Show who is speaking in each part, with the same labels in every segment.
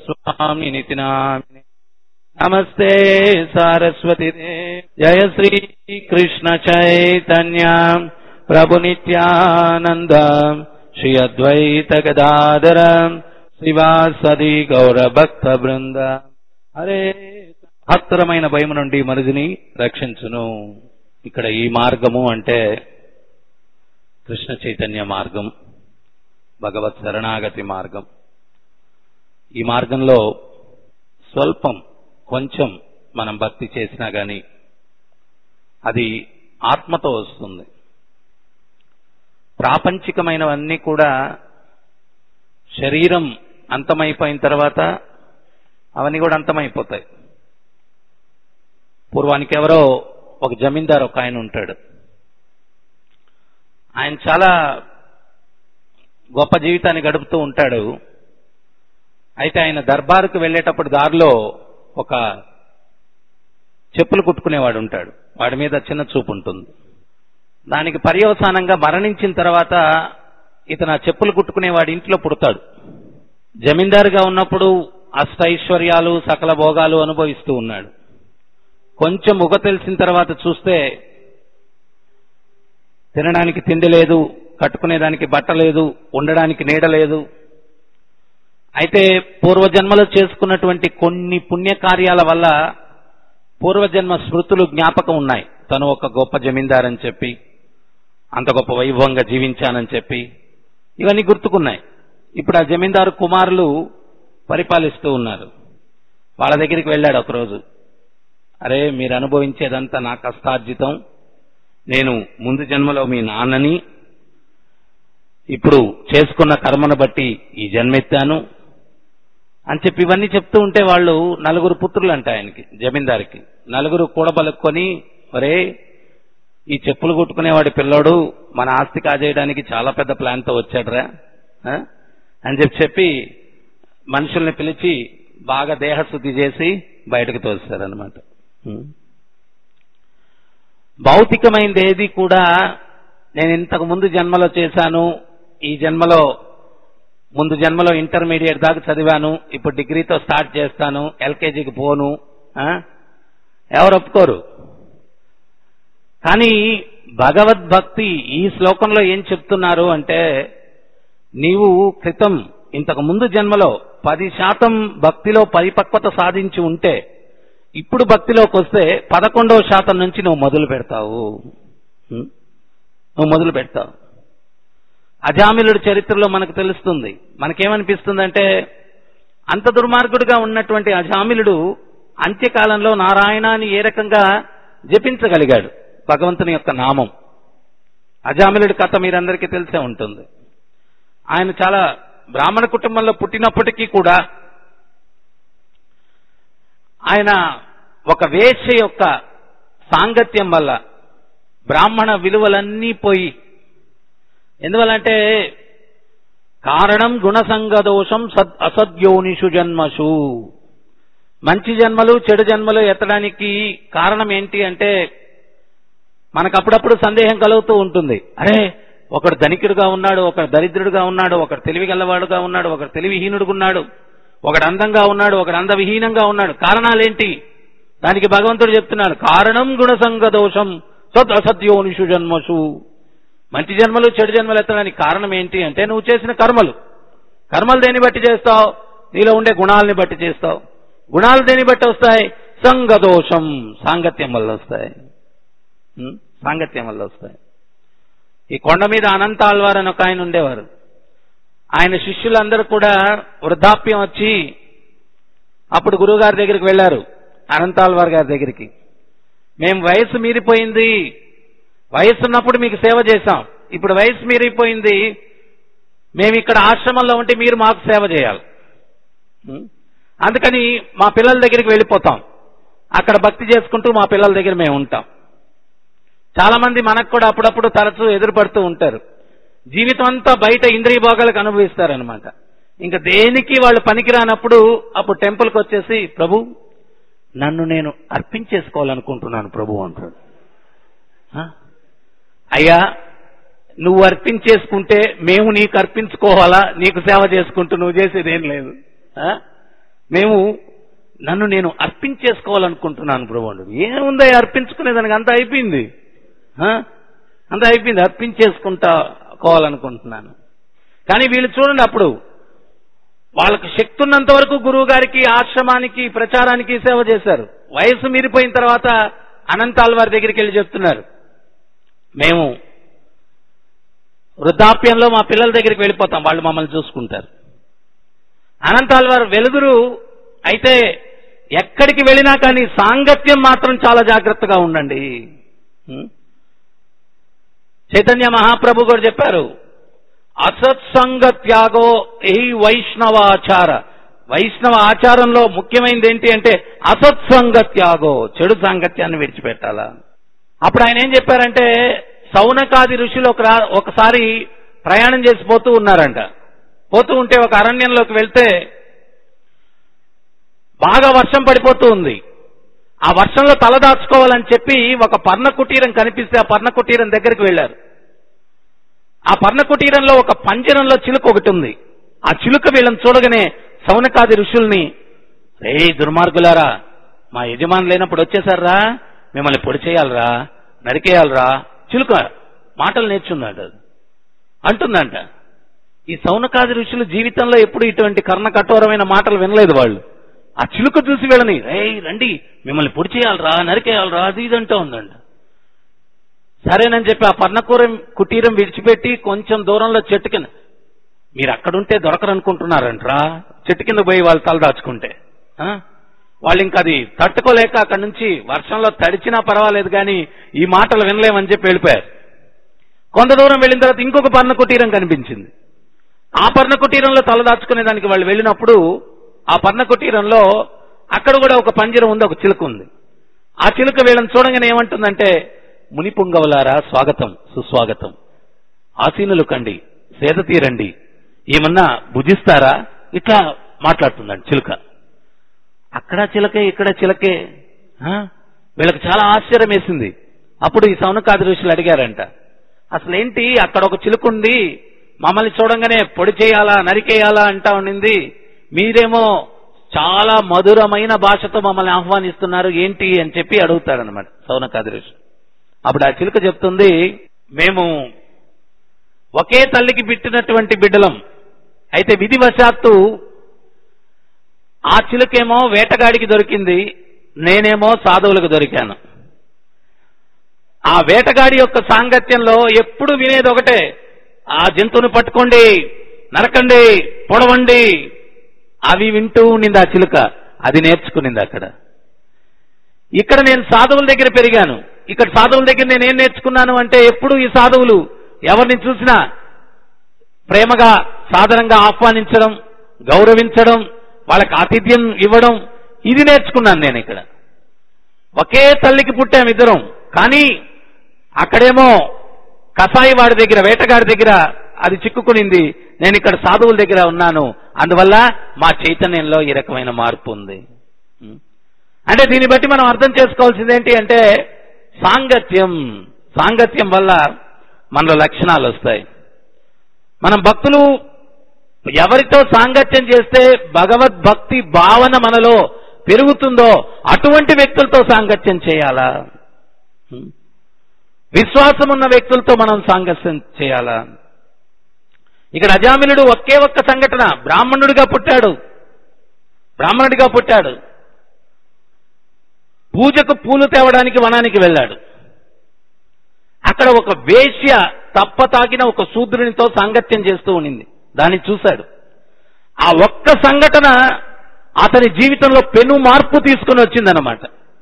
Speaker 1: స్వామినితి nominee నమస్తే సారస్వతి జయ శ్రీ కృష్ణ చైతన్య ప్రభు నిత్యానంద శ్రీ అద్వైత గదాధర శివాసది గౌర భక్త బృంద హరే మహత్తరమైన భయము నుండి మనిషిని రక్షించును ఇక్కడ ఈ మార్గము అంటే కృష్ణ చైతన్య మార్గం భగవత్ శరణాగతి మార్గం ఈ మార్గంలో స్వల్పం కొంచెం మనం భక్తి చేసినా గాని అది ఆత్మతో వస్తుంది ప్రాపంచికమైనవన్నీ కూడా శరీరం అంతమైపోయిన తర్వాత అవన్నీ కూడా అంతమైపోతాయి పూర్వానికి ఎవరో ఒక జమీందార్ ఒక ఆయన ఉంటాడు ఆయన చాలా గొప్ప జీవితాన్ని గడుపుతూ ఉంటాడు అయితే ఆయన దర్బారుకు వెళ్ళేటప్పుడు దారిలో ఒక చెప్పులు కుట్టుకునేవాడు ఉంటాడు వాడి మీద చిన్న చూపు ఉంటుంది దానికి పర్యవసానంగా మరణించిన తర్వాత ఇతను ఆ చెప్పులు కుట్టుకునేవాడి ఇంట్లో పుడతాడు జమీందారుగా ఉన్నప్పుడు అష్టైశ్వర్యాలు సకల భోగాలు అనుభవిస్తూ ఉన్నాడు కొంచెం ఉగ తెలిసిన తర్వాత చూస్తే తినడానికి తిండి లేదు కట్టుకునేదానికి బట్ట లేదు ఉండడానికి నీడ లేదు అయితే పూర్వజన్మలో చేసుకున్నటువంటి కొన్ని పుణ్యకార్యాల వల్ల పూర్వజన్మ స్మృతులు జ్ఞాపకం ఉన్నాయి తను ఒక గొప్ప జమీందారని చెప్పి అంత గొప్ప వైభవంగా జీవించానని చెప్పి ఇవన్నీ గుర్తుకున్నాయి ఇప్పుడు ఆ జమీందారు కుమారులు పరిపాలిస్తూ ఉన్నారు వాళ్ళ దగ్గరికి వెళ్ళాడు ఒకరోజు అరే మీరు అనుభవించేదంతా నా కష్టార్జితం నేను ముందు జన్మలో మీ నాన్నని ఇప్పుడు చేసుకున్న కర్మను బట్టి ఈ జన్మెత్తాను అని చెప్పి ఇవన్నీ చెప్తూ ఉంటే వాళ్ళు నలుగురు పుత్రులు అంట ఆయనకి జమీందారికి నలుగురు కూడబలుక్కొని ఒరే ఈ చెప్పులు కుట్టుకునేవాడి పిల్లోడు మన ఆస్తి కాజేయడానికి చాలా పెద్ద ప్లాన్తో వచ్చాడురా ఆ? అని చెప్పి చెప్పి మనుషుల్ని పిలిచి బాగా దేహశుద్ధి చేసి బయటకు తోస్తారనమాట భౌతికమైనది ఏది కూడా నేను ఇంతకు ముందు జన్మలో చేశాను ఈ జన్మలో ముందు జన్మలో ఇంటర్మీడియట్ దాకా చదివాను ఇప్పుడు డిగ్రీతో స్టార్ట్ చేస్తాను ఎల్కేజీకి పోను ఆ? ఎవరు ఒప్పుకోరు కానీ భగవద్భక్తి ఈ శ్లోకంలో ఏం చెప్తున్నారు అంటే నీవు క్రితం ఇంతకు ముందు జన్మలో పది శాతం భక్తిలో పరిపక్వత సాధించి ఉంటే ఇప్పుడు భక్తిలోకి వస్తే పదకొండవ శాతం నుంచి నువ్వు మొదలు పెడతావు ఉం? నువ్వు మొదలు పెడతావు అజామిలుడి చరిత్రలో మనకు తెలుస్తుంది మనకేమనిపిస్తుందంటే అంత దుర్మార్గుడిగా ఉన్నటువంటి అజామిలుడు అంత్యకాలంలో నారాయణ అని ఏ రకంగా జపించగలిగాడు భగవంతుని యొక్క నామం అజామిలుడి కథ మీరందరికీ తెలిసే ఉంటుంది ఆయన చాలా బ్రాహ్మణ కుటుంబంలో పుట్టినప్పటికీ కూడా ఆయన ఒక వేశ్య యొక్క సాంగత్యం వల్ల బ్రాహ్మణ విలువలన్నీ పోయి ఎందువల్లంటే కారణం గుణసంగ దోషం సద్ అసద్యోనిషు జన్మషు మంచి జన్మలు చెడు జన్మలు ఎత్తడానికి కారణం ఏంటి అంటే మనకు అప్పుడప్పుడు సందేహం కలుగుతూ ఉంటుంది అరే ఒకడు ధనికుడుగా ఉన్నాడు ఒకడు దరిద్రుడుగా ఉన్నాడు ఒకడు తెలివి గల్లవాడుగా ఉన్నాడు ఒకడు తెలివిహీనుడుగా ఉన్నాడు ఒకడు అందంగా ఉన్నాడు ఒకడు అందవిహీనంగా ఉన్నాడు కారణాలేంటి దానికి భగవంతుడు చెప్తున్నాడు కారణం గుణసంగ దోషం సద్ అసత్యోనిషు జన్మసు మంచి జన్మలు చెడు జన్మలు ఎత్తడానికి కారణం ఏంటి అంటే నువ్వు చేసిన కర్మలు కర్మలు దేని బట్టి చేస్తావు నీలో ఉండే గుణాలని బట్టి చేస్తావు గుణాలు దేని బట్టి వస్తాయి సంగ దోషం సాంగత్యం వల్ల వస్తాయి ఉం? సాంగత్యం వల్ల వస్తాయి ఈ కొండ మీద అనంత ఆళ్వార్ అని ఒక ఆయన ఉండేవారు ఆయన శిష్యులందరూ కూడా వృద్ధాప్యం వచ్చి అప్పుడు గురువుగారి దగ్గరికి వెళ్లారు అనంతాల్వార్ గారి దగ్గరికి మేము వయసు మీరిపోయింది వయసు ఉన్నప్పుడు మీకు సేవ చేశాం ఇప్పుడు వయసు మీరిపోయింది మేము ఇక్కడ ఆశ్రమంలో ఉంటే మీరు మాకు సేవ చేయాలి ఉం? అందుకని మా పిల్లల దగ్గరికి వెళ్ళిపోతాం అక్కడ భక్తి చేసుకుంటూ మా పిల్లల దగ్గర మేము ఉంటాం చాలా మంది మనకు కూడా అప్పుడప్పుడు తరచూ ఎదురుపడుతూ ఉంటారు జీవితం అంతా బయట ఇంద్రియ భోగాలకు అనుభవిస్తారనమాట ఇంకా దేనికి వాళ్ళు పనికిరానప్పుడు అప్పుడు టెంపుల్కి వచ్చేసి ప్రభు నన్ను నేను అర్పించేసుకోవాలనుకుంటున్నాను ప్రభు అంటాడు ఆ? అయ్యా నువ్వు అర్పించేసుకుంటే మేము నీకు అర్పించుకోవాలా నీకు సేవ చేసుకుంటూ నువ్వు చేసేది ఏం లేదు ఆ? మేము నన్ను నేను అర్పించేసుకోవాలనుకుంటున్నాను ప్రభు అంటాడు. ఏముందా అర్పించుకునేదానికి అంత అయిపోయింది ఆ? అంత అయిపోయింది అర్పించేసుకుంటా కోవాలనుకుంటున్నాను కానీ వీళ్ళు చూడండి అప్పుడు వాళ్ళకు శక్తి ఉన్నంత వరకు గురువు గారికి ఆశ్రమానికి ప్రచారానికి సేవ చేశారు వయసు మీరిపోయిన తర్వాత అనంతాల్ వారి దగ్గరికి వెళ్ళి చెప్తున్నారు మేము వృద్ధాప్యంలో మా పిల్లల దగ్గరికి వెళ్ళిపోతాం వాళ్ళు మమ్మల్ని చూసుకుంటారు అనంతాల్ వారు వెలుగురు అయితే ఎక్కడికి వెళ్ళినా కానీ సాంగత్యం మాత్రం చాలా జాగ్రత్తగా ఉండండి ఉం? చైతన్య మహాప్రభు కూడా చెప్పారు అసత్సంగ త్యాగో ఈ వైష్ణవాచార వైష్ణవ ఆచారంలో ముఖ్యమైనది ఏంటి అంటే అసత్సంగ త్యాగో చెడు సాంగత్యాన్ని విడిచిపెట్టాలా అప్పుడు ఆయన ఏం చెప్పారంటే సౌనకాది ఋషులు ఒక ఒకసారి ప్రయాణం చేసి పోతూ ఉన్నారంట పోతూ ఉంటే ఒక అరణ్యంలోకి వెళ్తే బాగా వర్షం పడిపోతూ ఉంది ఆ వర్షంలో తలదాచుకోవాలని చెప్పి ఒక పర్ణ కుటీరం కనిపిస్తే ఆ పర్ణ కుటీరం దగ్గరికి వెళ్లారు ఆ పర్ణ కుటీరంలో ఒక పంజరంలో చిలుక ఒకటి ఉంది ఆ చిలుక వీళ్ళని చూడగానే సౌనకాది ఋషుల్ని రే దుర్మార్గులారా మా యజమాని లేనప్పుడు వచ్చేసారా మిమ్మల్ని పొడి చేయాలరా నరికేయాలరా చిలుక మాటలు నేర్చున్నాడు అది. అంటుందంట ఈ సౌనకాది ఋషులు జీవితంలో ఎప్పుడు ఇటువంటి కర్ణ కఠోరమైన మాటలు వినలేదు వాళ్ళు ఆ చిలుక చూసి వీళ్ళని రే రండి మిమ్మల్ని పొడి చేయాలరా నరికేయాలరా అది ఇది అంటూ ఉందంట సరేనని చెప్పి ఆ పర్ణకూరం కుటీరం విడిచిపెట్టి కొంచెం దూరంలో చెట్టు కింద మీరు అక్కడుంటే దొరకరనుకుంటున్నారంట్రా చెట్టు కింద పోయి వాళ్ళు తల దాచుకుంటే ఆ? వాళ్ళు ఇంకా అది తట్టుకోలేక అక్కడి నుంచి వర్షంలో తడిచినా పర్వాలేదు కానీ ఈ మాటలు వినలేమని చెప్పి వెళ్ళిపోయారు కొంత దూరం వెళ్ళిన తర్వాత ఇంకొక పర్ణ కుటీరం కనిపించింది ఆ పర్ణ కుటీరంలో తల దాచుకునే దానికి వాళ్ళు వెళ్ళినప్పుడు ఆ పర్ణ కుటీరంలో అక్కడ కూడా ఒక పంజరం ఉంది ఒక చిలుక ఉంది ఆ చిలుక వీళ్ళని చూడంగానే ఏమంటుందంటే మునిపుంగవులారా స్వాగతం సుస్వాగతం ఆసీనులు కండి సేద తీరండి ఏమన్నా భుజిస్తారా ఇట్లా మాట్లాడుతుందండి చిలుక అక్కడ చిలకే ఇక్కడ చిలకే ఆ? వీళ్ళకి చాలా ఆశ్చర్యం వేసింది అప్పుడు ఈ సౌనకాది ఋషులు అడిగారంట అసలేంటి అక్కడ ఒక చిలుకుంది మమ్మల్ని చూడంగానే పొడి చేయాలా నరికేయాలా అంటా ఉండింది మీరేమో చాలా మధురమైన భాషతో మమ్మల్ని ఆహ్వానిస్తున్నారు ఏంటి అని చెప్పి అడుగుతారనమాట సౌనకాది ఋషి అప్పుడు ఆ చిలుక చెప్తుంది మేము ఒకే తల్లికి పుట్టినటువంటి బిడ్డలం అయితే విధివశాత్తు ఆ చిలుకేమో వేటగాడికి దొరికింది నేనేమో సాధువులకు దొరికాను ఆ వేటగాడి యొక్క సాంగత్యంలో ఎప్పుడు వినేది ఒకటే ఆ జంతువుని పట్టుకోండి నరకండి పొడవండి అవి వింటూ ఉండింది ఆ చిలుక అది నేర్చుకునింది అక్కడ ఇక్కడ నేను సాధువుల దగ్గర పెరిగాను ఇక్కడ సాధువుల దగ్గర నేను ఏం నేర్చుకున్నాను అంటే ఎప్పుడు ఈ సాధువులు ఎవరిని చూసినా ప్రేమగా సాధారణంగా ఆహ్వానించడం గౌరవించడం వాళ్ళకి ఆతిథ్యం ఇవ్వడం ఇది నేర్చుకున్నాను నేను ఇక్కడ ఒకే తల్లికి పుట్టాం ఇద్దరం కానీ అక్కడేమో కసాయి వాడి దగ్గర వేటగాడి దగ్గర అది చిక్కుకునింది నేను ఇక్కడ సాధువుల దగ్గర ఉన్నాను అందువల్ల మా చైతన్యంలో ఈ రకమైన మార్పు ఉంది ఉం? అంటే దీన్ని బట్టి మనం అర్థం చేసుకోవాల్సింది ఏంటి అంటే సాంగత్యం సాంగత్యం వల్ల మనలో లక్షణాలు వస్తాయి మనం భక్తులు ఎవరితో సాంగత్యం చేస్తే భగవద్భక్తి భావన మనలో పెరుగుతుందో అటువంటి వ్యక్తులతో సాంగత్యం చేయాలా హ్మ్? విశ్వాసం ఉన్న వ్యక్తులతో మనం సాంగత్యం చేయాలా ఇక్కడ అజామిలుడు ఒకే ఒక్క సంఘటన బ్రాహ్మణుడిగా పుట్టాడు బ్రాహ్మణుడిగా పుట్టాడు పూజకు పూలు తేవడానికి వనానికి వెళ్ళాడు అక్కడ ఒక వేశ్య తప్ప తాగిన ఒక శూద్రునితో సాంగత్యం చేస్తూ ఉండింది దాన్ని చూశాడు ఆ ఒక్క సంఘటన అతని జీవితంలో పెను మార్పు తీసుకుని వచ్చిందనమాట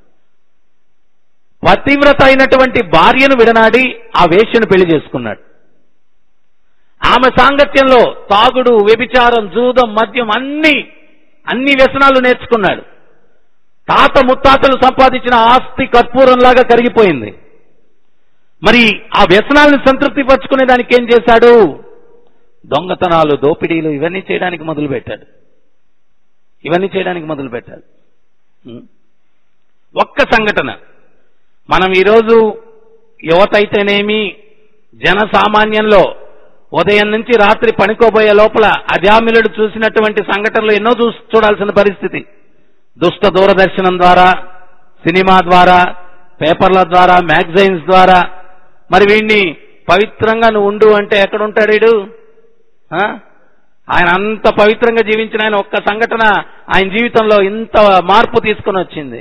Speaker 1: పతివ్రత అయినటువంటి భార్యను విడనాడి ఆ వేశ్యను పెళ్లి చేసుకున్నాడు ఆమె సాంగత్యంలో తాగుడు వ్యభిచారం జూదం మద్యం అన్ని అన్ని వ్యసనాలు నేర్చుకున్నాడు తాత ముత్తాతలు సంపాదించిన ఆస్తి కర్పూరంలాగా కరిగిపోయింది మరి ఆ వ్యసనాలను సంతృప్తి పరుచుకునే దానికి ఏం చేశాడు దొంగతనాలు దోపిడీలు ఇవన్నీ చేయడానికి మొదలు పెట్టాడు ఇవన్నీ చేయడానికి మొదలు పెట్టాడు ఉం. ఒక్క సంఘటన మనం ఈరోజు యువత అయితేనేమి జన సామాన్యంలో ఉదయం నుంచి రాత్రి పడుకోబోయే లోపల అజామిలుడు చూసినటువంటి సంఘటనలు ఎన్నో చూ చూడాల్సిన పరిస్థితి దుష్ట దూరదర్శనం ద్వారా సినిమా ద్వారా పేపర్ల ద్వారా మ్యాగజైన్స్ ద్వారా మరి వీడిని పవిత్రంగా నువ్వు ఉండు అంటే ఎక్కడ ఉంటాడు వీడు ఆ? ఆయన అంత పవిత్రంగా జీవించిన ఆయన ఒక్క సంఘటన ఆయన జీవితంలో ఇంత మార్పు తీసుకొని వచ్చింది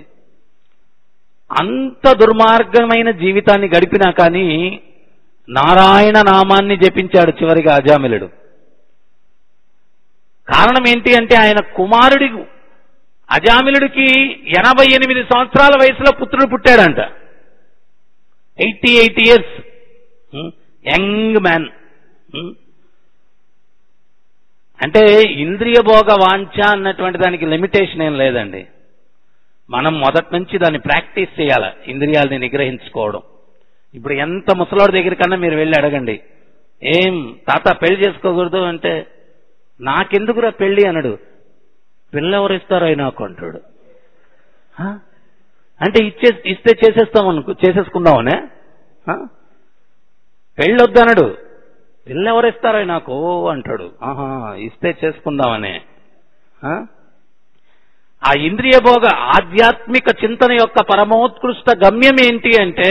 Speaker 1: అంత దుర్మార్గమైన జీవితాన్ని గడిపినా కానీ నారాయణ నామాన్ని జపించాడు చివరిగా అజామిలుడు కారణం ఏంటి అంటే ఆయన కుమారుడి అజామిలుడికి ఎనభై ఎనిమిది సంవత్సరాల వయసులో పుత్రుడు పుట్టాడంట eighty eight years young man అంటే ఇంద్రియ భోగ వాంఛ అన్నటువంటి దానికి లిమిటేషన్ ఏం లేదండి మనం మొదటి నుంచి దాన్ని ప్రాక్టీస్ చేయాలి ఇంద్రియాలని నిగ్రహించుకోవడం ఇప్పుడు ఎంత ముసలోడి దగ్గర కన్నా మీరు వెళ్ళి అడగండి ఏం తాత పెళ్లి చేసుకోకూడదు అంటే నాకెందుకురా పెళ్లి అనడు పిల్ల ఎవరు ఇస్తారో నాకు అంటాడు హ? అంటే ఇచ్చే ఇస్తే చేసేస్తాం అనుకో చేసేసుకుందామనే హ? పెళ్ళి వద్దనడు పిల్ల ఎవరు ఇస్తారో నాకు అంటాడు ఆహా ఇస్తే చేసుకుందామనే హ? ఆ ఇంద్రియ భోగ ఆధ్యాత్మిక చింతన యొక్క పరమోత్కృష్ట గమ్యం ఏంటి అంటే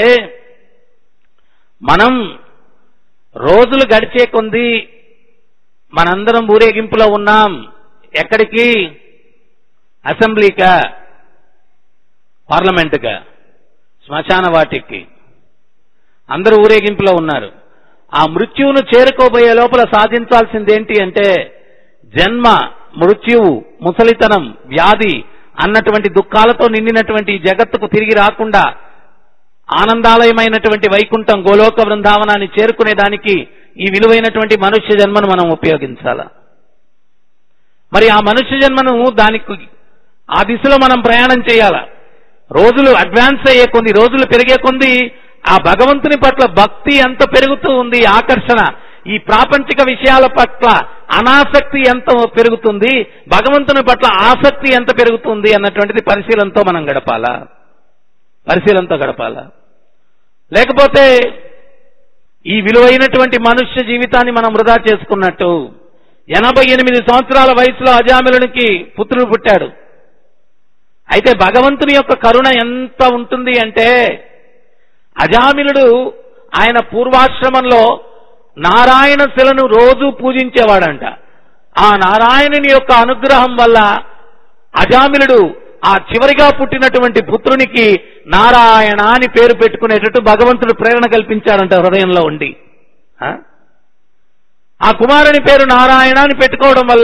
Speaker 1: మనం రోజులు గడిచే కొంది మనందరం ఊరేగింపులో ఉన్నాం ఎక్కడికి అసెంబ్లీకా పార్లమెంటుగా శ్మశాన వాటికి అందరూ ఊరేగింపులో ఉన్నారు ఆ మృత్యువును చేరుకోబోయే లోపల సాధించాల్సింది ఏంటి అంటే జన్మ మృత్యువు ముసలితనం వ్యాధి అన్నటువంటి దుఃఖాలతో నిండినటువంటి ఈ జగత్తుకు తిరిగి రాకుండా ఆనందాలయమైనటువంటి వైకుంఠం గోలోక బృందావనాన్ని చేరుకునే దానికి ఈ విలువైనటువంటి మనుష్య జన్మను మనం ఉపయోగించాల మరి ఆ మనుష్య జన్మను దానికి ఆ దిశలో మనం ప్రయాణం చేయాల రోజులు అడ్వాన్స్ అయ్యే కొన్ని రోజులు పెరిగే కొంది ఆ భగవంతుని పట్ల భక్తి ఎంత పెరుగుతూ ఉంది ఆకర్షణ ఈ ప్రాపంచిక విషయాల పట్ల అనాసక్తి ఎంత పెరుగుతుంది భగవంతుని పట్ల ఆసక్తి ఎంత పెరుగుతుంది అన్నటువంటిది పరిశీలనతో మనం గడపాలా పరిశీలనతో గడపాలా లేకపోతే ఈ విలువైనటువంటి మనుష్య జీవితాన్ని మనం వృధా చేసుకున్నట్టు ఎనభై ఎనిమిది సంవత్సరాల వయసులో అజామిలునికి పుత్రుడు పుట్టాడు అయితే భగవంతుని యొక్క కరుణ ఎంత ఉంటుంది అంటే అజామిలుడు ఆయన పూర్వాశ్రమంలో నారాయణ శిలను రోజు పూజించేవాడంట ఆ నారాయణుని యొక్క అనుగ్రహం వల్ల అజామిలుడు ఆ చివరిగా పుట్టినటువంటి పుత్రునికి నారాయణ అని పేరు పెట్టుకునేటట్టు భగవంతుడు ప్రేరణ కల్పించాడంట హృదయంలో ఉండి ఆ? ఆ కుమారుని పేరు నారాయణ అని పెట్టుకోవడం వల్ల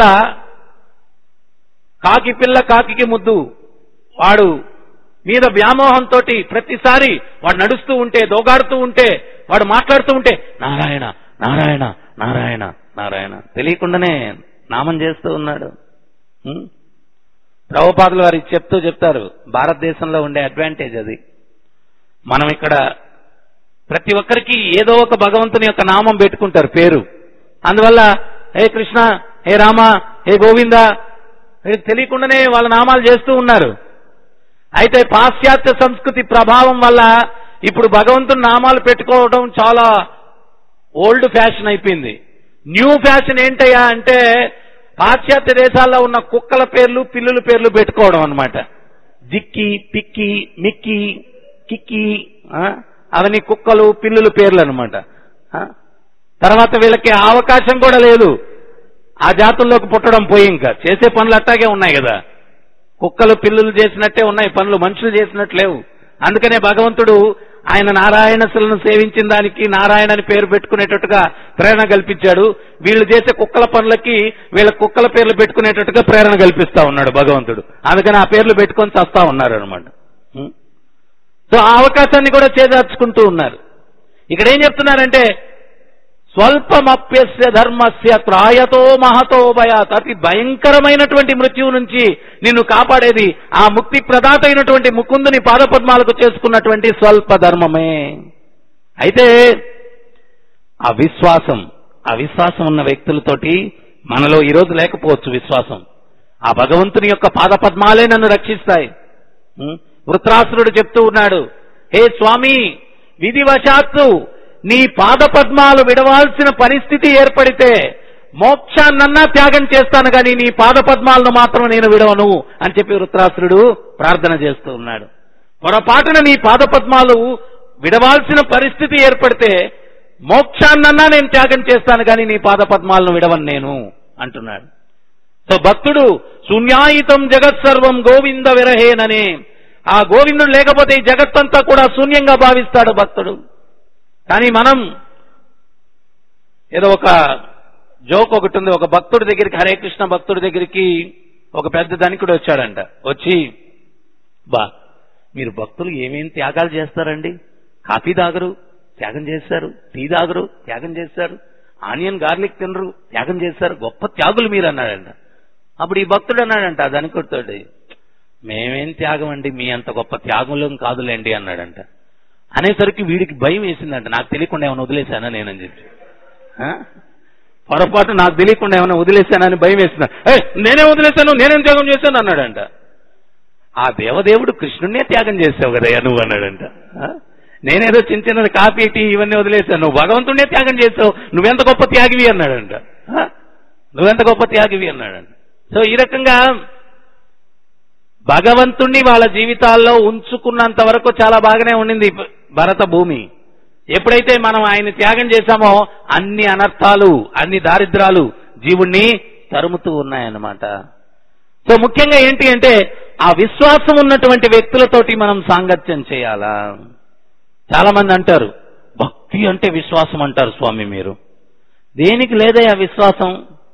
Speaker 1: కాకి పిల్ల కాకికి ముద్దు వాడు మీద వ్యామోహంతో ప్రతిసారి వాడు నడుస్తూ ఉంటే దోగాడుతూ ఉంటే వాడు మాట్లాడుతూ ఉంటే నారాయణ నారాయణ నారాయణ నారాయణ తెలియకుండానే నామం చేస్తూ ఉన్నాడు ఉం? ప్రభుపాదులు వారికి చెప్తూ చెప్తారు భారతదేశంలో ఉండే అడ్వాంటేజ్ అది మనం ఇక్కడ ప్రతి ఒక్కరికి ఏదో ఒక భగవంతుని యొక్క నామం పెట్టుకుంటారు పేరు అందువల్ల హే కృష్ణ హే రామ హే గోవింద వీళ్ళకి తెలియకుండానే వాళ్ళ నామాలు చేస్తూ ఉన్నారు అయితే పాశ్చాత్య సంస్కృతి ప్రభావం వల్ల ఇప్పుడు భగవంతుని నామాలు పెట్టుకోవడం చాలా ఓల్డ్ ఫ్యాషన్ అయిపోయింది న్యూ ఫ్యాషన్ ఏంటయ్యా అంటే పాశ్చాత్య దేశాల్లో ఉన్న కుక్కల పేర్లు పిల్లుల పేర్లు పెట్టుకోవడం అన్నమాట జిక్కి పిక్కి మిక్కి కిక్కి ఆ, అవన్నీ కుక్కలు పిల్లుల పేర్లు అనమాట తర్వాత వీళ్ళకి ఆ అవకాశం కూడా లేదు ఆ జాతుల్లోకి పుట్టడం పోయి ఇంకా చేసే పనులు అట్టాగే ఉన్నాయి కదా కుక్కలు పిల్లులు చేసినట్టే ఉన్నాయి పనులు మనుషులు చేసినట్టు లేవు అందుకనే భగవంతుడు ఆయన నారాయణశులను సేవించిన దానికి నారాయణ అని పేరు పెట్టుకునేటట్టుగా ప్రేరణ కల్పించాడు వీళ్ళు చేసే కుక్కల పనులకి వీళ్ళ కుక్కల పేర్లు పెట్టుకునేటట్టుగా ప్రేరణ కల్పిస్తా ఉన్నాడు భగవంతుడు అందుకని ఆ పేర్లు పెట్టుకొని చస్తా ఉన్నారు అనమాట సో ఆ అవకాశాన్ని కూడా చేదార్చుకుంటూ ఉన్నారు ఇక్కడ ఏం చెప్తున్నారంటే స్వల్పమప్యస్య ధర్మస్య త్రాయతో మహతో భయాత్ అతి భయంకరమైనటువంటి మృత్యువు నుంచి నిన్ను కాపాడేది ఆ ముక్తి ప్రదాత అయినటువంటి ముకుందుని పాదపద్మాలకు చేసుకున్నటువంటి స్వల్ప ధర్మమే అయితే ఆ విశ్వాసం ఆ విశ్వాసం ఉన్న వ్యక్తులతోటి మనలో ఈరోజు లేకపోవచ్చు విశ్వాసం ఆ భగవంతుని యొక్క పాదపద్మాలే నన్ను రక్షిస్తాయి ఉం? వృత్రాసురుడు చెప్తూ ఉన్నాడు హే స్వామి విధివశాత్తు నీ పాద పద్మాలు విడవాల్సిన పరిస్థితి ఏర్పడితే మోక్షాన్నన్నా త్యాగం చేస్తాను కానీ నీ పాద పద్మాలను మాత్రం నేను విడవను అని చెప్పి వృత్రాసురుడు ప్రార్థన చేస్తూ ఉన్నాడు పొరపాటున నీ పాద పద్మాలు విడవాల్సిన పరిస్థితి ఏర్పడితే మోక్షాన్నన్నా నేను త్యాగం చేస్తాను కానీ నీ పాద పద్మాలను విడవను నేను అంటున్నాడు సో భక్తుడు శూన్యాయితం జగత్ సర్వం గోవింద విరహేననే ఆ గోవిందుడు లేకపోతే ఈ జగత్తంతా కూడా శూన్యంగా భావిస్తాడు భక్తుడు కానీ మనం ఏదో ఒక జోక్ ఒకటి ఉంది ఒక భక్తుడి దగ్గరికి హరే కృష్ణ భక్తుడి దగ్గరికి ఒక పెద్ద ధనికుడు వచ్చాడంట వచ్చి బా మీరు భక్తులు ఏమేం త్యాగాలు చేస్తారండి కాఫీ తాగరు త్యాగం చేస్తారు టీ తాగరు త్యాగం చేస్తారు ఆనియన్ గార్లిక్ తినరు త్యాగం చేస్తారు గొప్ప త్యాగులు మీరు అన్నాడంట అప్పుడు ఈ భక్తుడు అన్నాడంట ఆ ధనికుడితోటి మేమేం త్యాగం అండి మీ అంత గొప్ప త్యాగులం కాదులేండి అన్నాడంట అనేసరికి వీడికి భయం వేసిందంట నాకు తెలియకుండా ఏమైనా వదిలేశానా నేనని చెప్పి ఆ? పొరపాటు నాకు తెలియకుండా ఏమైనా వదిలేశానని భయం వేసిందా ఏ నేనే వదిలేశాను నేనేం త్యాగం చేశాను అన్నాడంట ఆ దేవదేవుడు కృష్ణుడినే త్యాగం చేసావు కదయ్యా నువ్వు అన్నాడంట ఆ? నేనేదో చిన్న చిన్నది కాఫీ టీ ఇవన్నీ వదిలేశాను నువ్వు భగవంతుడినే త్యాగం చేసావు నువ్వెంత గొప్ప త్యాగివి అన్నాడంట ఆ? నువ్వెంత గొప్ప త్యాగివి అన్నాడంట సో ఈ రకంగా భగవంతుణ్ణి వాళ్ళ జీవితాల్లో ఉంచుకున్నంత వరకు చాలా బాగానే ఉండింది భరత భూమి ఎప్పుడైతే మనం ఆయన త్యాగం చేశామో అన్ని అనర్థాలు అన్ని దారిద్రాలు జీవుణ్ణి తరుముతూ ఉన్నాయన్నమాట సో ముఖ్యంగా ఏంటి అంటే ఆ విశ్వాసం ఉన్నటువంటి వ్యక్తులతోటి మనం సాంగత్యం చేయాలా చాలా మంది అంటారు భక్తి అంటే విశ్వాసం అంటారు స్వామి మీరు దేనికి లేదయ్యా విశ్వాసం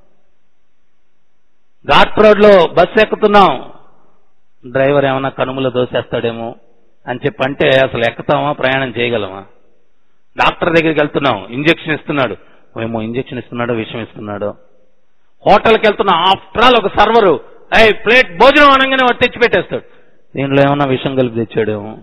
Speaker 1: ఘాట్ రోడ్ లో బస్సు ఎక్కుతున్నాం డ్రైవర్ ఏమైనా కనుమలు దోసేస్తాడేమో అని చెప్పి అంటే అసలు ఎక్కుతామా ప్రయాణం చేయగలమా డాక్టర్ దగ్గరికి వెళ్తున్నాం ఇంజెక్షన్ ఇస్తున్నాడు ఏమో ఇంజెక్షన్ ఇస్తున్నాడో విషం ఇస్తున్నాడో హోటల్కి వెళ్తున్నా ఆఫ్టర్ ఆల్ ఒక సర్వరు అయ్యి ప్లేట్ భోజనం అనగానే వాడు తెచ్చి పెట్టేస్తాడు దీంట్లో ఏమన్నా విషం కలిపి తెచ్చాడేమో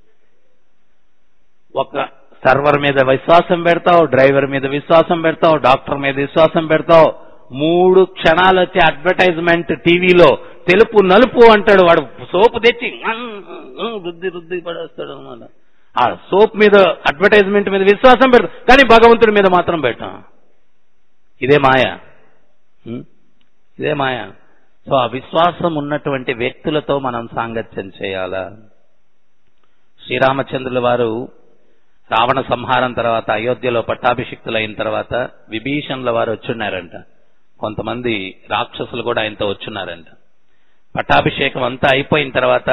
Speaker 1: ఒక సర్వర్ మీద విశ్వాసం పెడతావు డ్రైవర్ మీద విశ్వాసం పెడతావు డాక్టర్ మీద విశ్వాసం పెడతావు మూడు క్షణాలు వచ్చే అడ్వర్టైజ్మెంట్ టీవీలో తెలుపు నలుపు అంటాడు వాడు సోపు తెచ్చి "ఉమ్, ఉమ్, రుద్ది రుద్ది పడేస్తాడు అనమాట ఆ సోప్ మీద అడ్వర్టైజ్మెంట్ మీద విశ్వాసం పెడతాం కానీ భగవంతుడి మీద మాత్రం పెట్టాం ఇదే మాయ ఉమ్, ఇదే మాయ సో ఆ విశ్వాసం ఉన్నటువంటి వ్యక్తులతో మనం సాంగత్యం చేయాలా శ్రీరామచంద్రుల వారు రావణ సంహారం తర్వాత అయోధ్యలో పట్టాభిషిక్తులైన తర్వాత విభీషణుల వారు వచ్చున్నారంట కొంతమంది రాక్షసులు కూడా ఆయనతో వచ్చున్నారంట పట్టాభిషేకం అంతా అయిపోయిన తర్వాత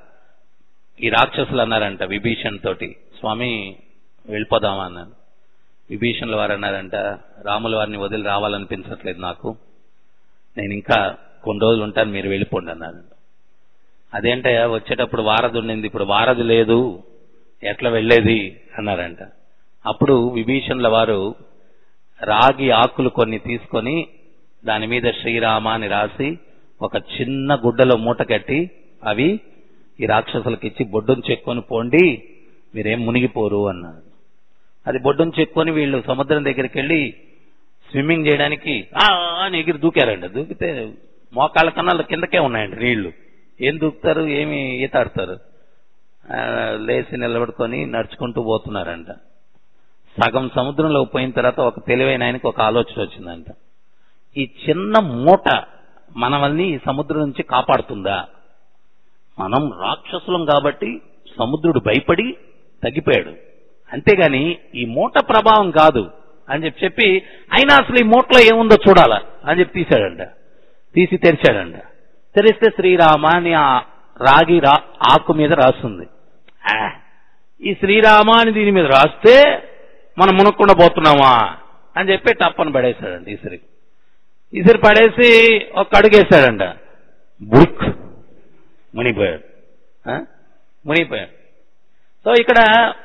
Speaker 1: ఈ రాక్షసులు అన్నారంట విభీషణ్ తోటి స్వామి వెళ్ళిపోదామా అన్నారు విభీషణుల వారు అన్నారంట రాముల వారిని వదిలి రావాలనిపించట్లేదు నాకు నేను ఇంకా కొన్ని రోజులు ఉంటాను మీరు వెళ్ళిపోండి అన్నారంట అదేంటయ్యా వచ్చేటప్పుడు వారధి ఉండింది ఇప్పుడు వారధి లేదు ఎట్లా వెళ్ళేది అన్నారంట అప్పుడు విభీషణుల వారు రాగి ఆకులు కొన్ని తీసుకొని దాని మీద శ్రీరామ అని రాసి ఒక చిన్న గుడ్డలో మూట కట్టి అవి ఈ రాక్షసులకు ఇచ్చి బొడ్డును చెక్కొని పోండి మీరేం మునిగిపోరు అన్నారు అది బొడ్డును చెక్కొని వీళ్ళు సముద్రం దగ్గరికి వెళ్ళి స్విమ్మింగ్ చేయడానికి "ఆ" అని ఎగిరి దూకారండి దూకితే మోకాళ్ళ కన్నా కిందకే ఉన్నాయండి నీళ్లు ఏం దూకుతారు ఏమి ఈతాడతారు ఆ, లేచి నిలబడుకొని నడుచుకుంటూ పోతున్నారంట సగం సముద్రంలో పోయిన తర్వాత ఒక తెలివైన ఆయనకు ఒక ఆలోచన వచ్చిందంట ఈ చిన్న మూట మనల్ని ఈ సముద్రం నుంచి కాపాడుతుందా మనం రాక్షసులం కాబట్టి సముద్రుడు భయపడి తగ్గిపోయాడు అంతేగాని ఈ మూట ప్రభావం కాదు అని చెప్పి చెప్పి అయినా అసలు ఈ మూటలో ఏముందో చూడాలా అని చెప్పి తీశాడంట తీసి తెరిచాడంట తెరిస్తే శ్రీరామ అని ఆ రాగి రా ఆకు మీద రాస్తుంది ఆ, ఈ శ్రీరామ అని దీని మీద రాస్తే మనం మునక్కుండా పోతున్నామా అని చెప్పి టప్పని పడేశాడంట ఈసరి ఈసరి పడేసి ఒక అడుగేశాడంట బుక్ మునిగిపోయాడు ఆ? మునిగిపోయాడు సో ఇక్కడ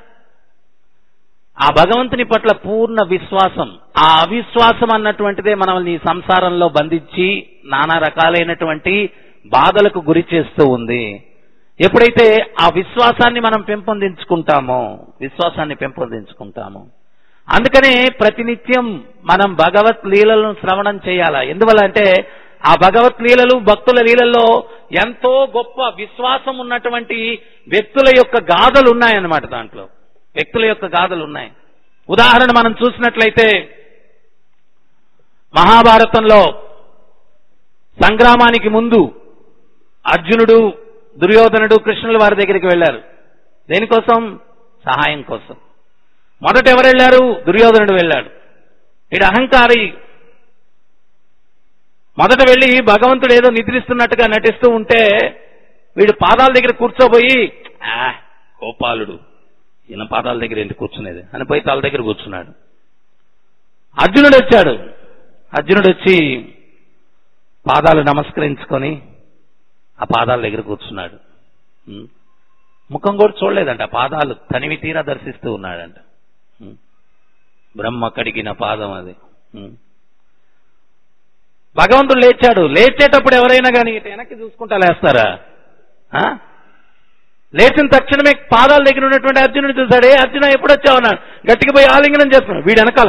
Speaker 1: ఆ భగవంతుని పట్ల పూర్ణ విశ్వాసం ఆ అవిశ్వాసం అన్నటువంటిదే మనల్ని ఈ సంసారంలో బంధించి నానా రకాలైనటువంటి బాధలకు గురి చేస్తూ ఉంది ఎప్పుడైతే ఆ విశ్వాసాన్ని మనం పెంపొందించుకుంటామో విశ్వాసాన్ని పెంపొందించుకుంటామో అందుకనే ప్రతినిత్యం మనం భగవత్ లీలలను శ్రవణం చేయాలా ఎందువల్ల అంటే ఆ భగవత్ లీలలు భక్తుల లీలల్లో ఎంతో గొప్ప విశ్వాసం ఉన్నటువంటి వ్యక్తుల యొక్క గాథలు ఉన్నాయన్నమాట దాంట్లో వ్యక్తుల యొక్క గాథలు ఉన్నాయి ఉదాహరణ మనం చూసినట్లయితే మహాభారతంలో సంగ్రామానికి ముందు అర్జునుడు దుర్యోధనుడు కృష్ణుల వారి దగ్గరికి వెళ్లారు దేనికోసం సహాయం కోసం మొదట ఎవరు వెళ్ళారు దుర్యోధనుడు వెళ్ళాడు వీడు అహంకారి మొదట వెళ్ళి భగవంతుడు ఏదో నిద్రిస్తున్నట్టుగా నటిస్తూ ఉంటే వీడు పాదాల దగ్గర కూర్చోబోయి "ఆ, గోపాలుడు ఈయన పాదాల దగ్గర ఏంటి కూర్చునేది అని పోయి తల దగ్గర కూర్చున్నాడు అర్జునుడు వచ్చాడు అర్జునుడు వచ్చి పాదాలు నమస్కరించుకొని ఆ పాదాల దగ్గర కూర్చున్నాడు ఉం. ముఖం కూడా చూడలేదంట ఆ పాదాలు తనివి తీరా దర్శిస్తూ ఉన్నాడంట ఉం. బ్రహ్మ కడిగిన పాదం అది ఉం. భగవంతుడు లేచాడు లేచేటప్పుడు ఎవరైనా కానీ ఇటు వెనక్కి చూసుకుంటా లేస్తారా ఆ? లేచిన తక్షణమే పాదాల దగ్గర ఉన్నటువంటి అర్జునుడు చూశాడు ఏ అర్జున ఎప్పుడు వచ్చావు అన్నాడు గట్టిగా పోయి ఆలింగనం చేస్తున్నాడు వీడు వెనకాల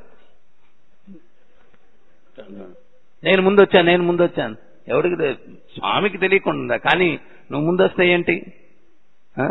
Speaker 1: నేను ముందు వచ్చాను నేను ముందు వచ్చాను ఎవడికి తె- స్వామికి తెలియకుండా కానీ నువ్వు ముందు వస్తే ఏంటి ఆ?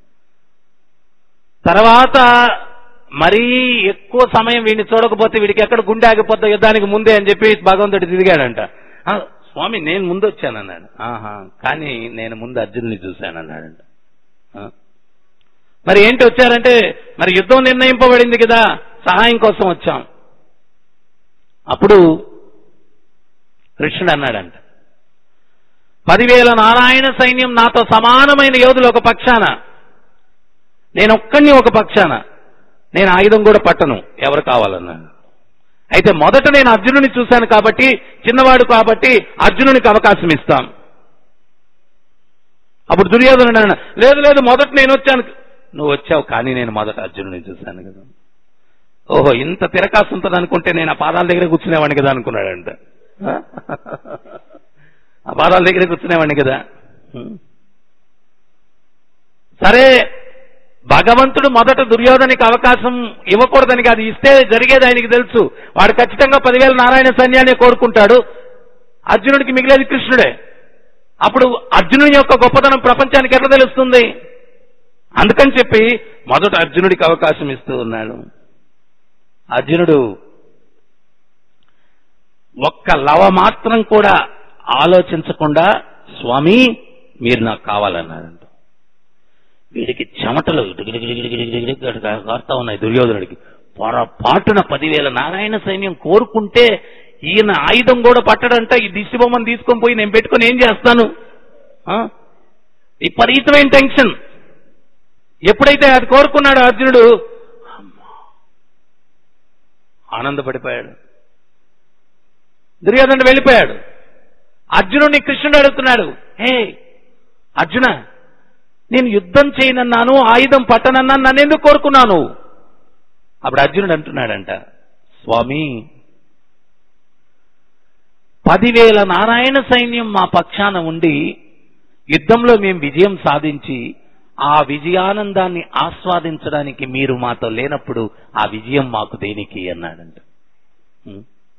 Speaker 1: తర్వాత మరీ ఎక్కువ సమయం వీడిని చూడకపోతే వీడికి ఎక్కడ గుండె ఆగిపోద్దా యుద్ధానికి ముందే అని చెప్పి భగవంతుడు తిరిగాడంట "ఆ, స్వామి నేను ముందు వచ్చానన్నాడు ఆహా కానీ నేను ముందు అర్జునుని చూశానన్నాడంట ఆ? మరి ఏంటి వచ్చారంటే మరి యుద్ధం నిర్ణయింపబడింది కదా సహాయం కోసం వచ్చాం అప్పుడు కృష్ణుడు అన్నాడంట పదివేల నారాయణ సైన్యం నాతో సమానమైన యోధులు ఒక పక్షాన నేను ఒక్కడిని ఒక పక్షాన నేను ఆయుధం కూడా పట్టను ఎవరు కావాలన్నాడు అయితే మొదట నేను అర్జునుని చూశాను కాబట్టి చిన్నవాడు కాబట్టి అర్జునునికి అవకాశం ఇస్తాం అప్పుడు దుర్యోధనుడు అన్నాడు లేదు లేదు మొదట నేను వచ్చాను నువ్వు వచ్చావు కానీ నేను మొదట అర్జునుని చూశాను కదా ఓహో ఇంత తిరకాసు ఉంటుంది అనుకుంటే నేను ఆ పాదాల దగ్గర కూర్చునేవాడిని కదా అనుకున్నాడంట ఆ పాదాల దగ్గర కూర్చునేవాడిని కదా సరే భగవంతుడు మొదట దుర్యోధనికి అవకాశం ఇవ్వకూడదని కాదు ఇస్తే జరిగేది ఆయనకి తెలుసు వాడు ఖచ్చితంగా పదివేల నారాయణ సైన్యాన్ని కోరుకుంటాడు అర్జునుడికి మిగిలేది కృష్ణుడే అప్పుడు అర్జునుడి యొక్క గొప్పతనం ప్రపంచానికి ఎట్లా తెలుస్తుంది అందుకని చెప్పి మొదట అర్జునుడికి అవకాశం ఇస్తూ ఉన్నాడు అర్జునుడు ఒక్క లవ మాత్రం కూడా ఆలోచించకుండా స్వామి మీరు నాకు కావాలన్నాడంట వీడికి చెమటలు గిడిగిడిగిడిగిడిగిడిగిడి కారుతా ఉన్నాయి దుర్యోధనుడికి పొరపాటున పదివేల నారాయణ సైన్యం కోరుకుంటే ఈయన ఆయుధం కూడా పట్టడంట ఈ దిష్టి బొమ్మను తీసుకొని పోయి నేను పెట్టుకొని ఏం చేస్తాను ఆ? విపరీతమైన టెన్షన్ ఎప్పుడైతే అది కోరుకున్నాడు అర్జునుడు అమ్మా, ఆనందపడిపోయాడు దుర్యోధనుడు వెళ్ళిపోయాడు అర్జునుడిని కృష్ణుడు అడుగుతున్నాడు హే అర్జున నేను యుద్ధం చేయనన్నాను ఆయుధం పట్టనన్నాను నన్ను ఎందుకు కోరుకున్నాను అప్పుడు అర్జునుడు అంటున్నాడంట స్వామి పదివేల నారాయణ సైన్యం మా పక్షాన ఉండి యుద్ధంలో మేము విజయం సాధించి ఆ విజయానందాన్ని ఆస్వాదించడానికి మీరు మాతో లేనప్పుడు ఆ విజయం మాకు దేనికి అన్నాడంట ఉం.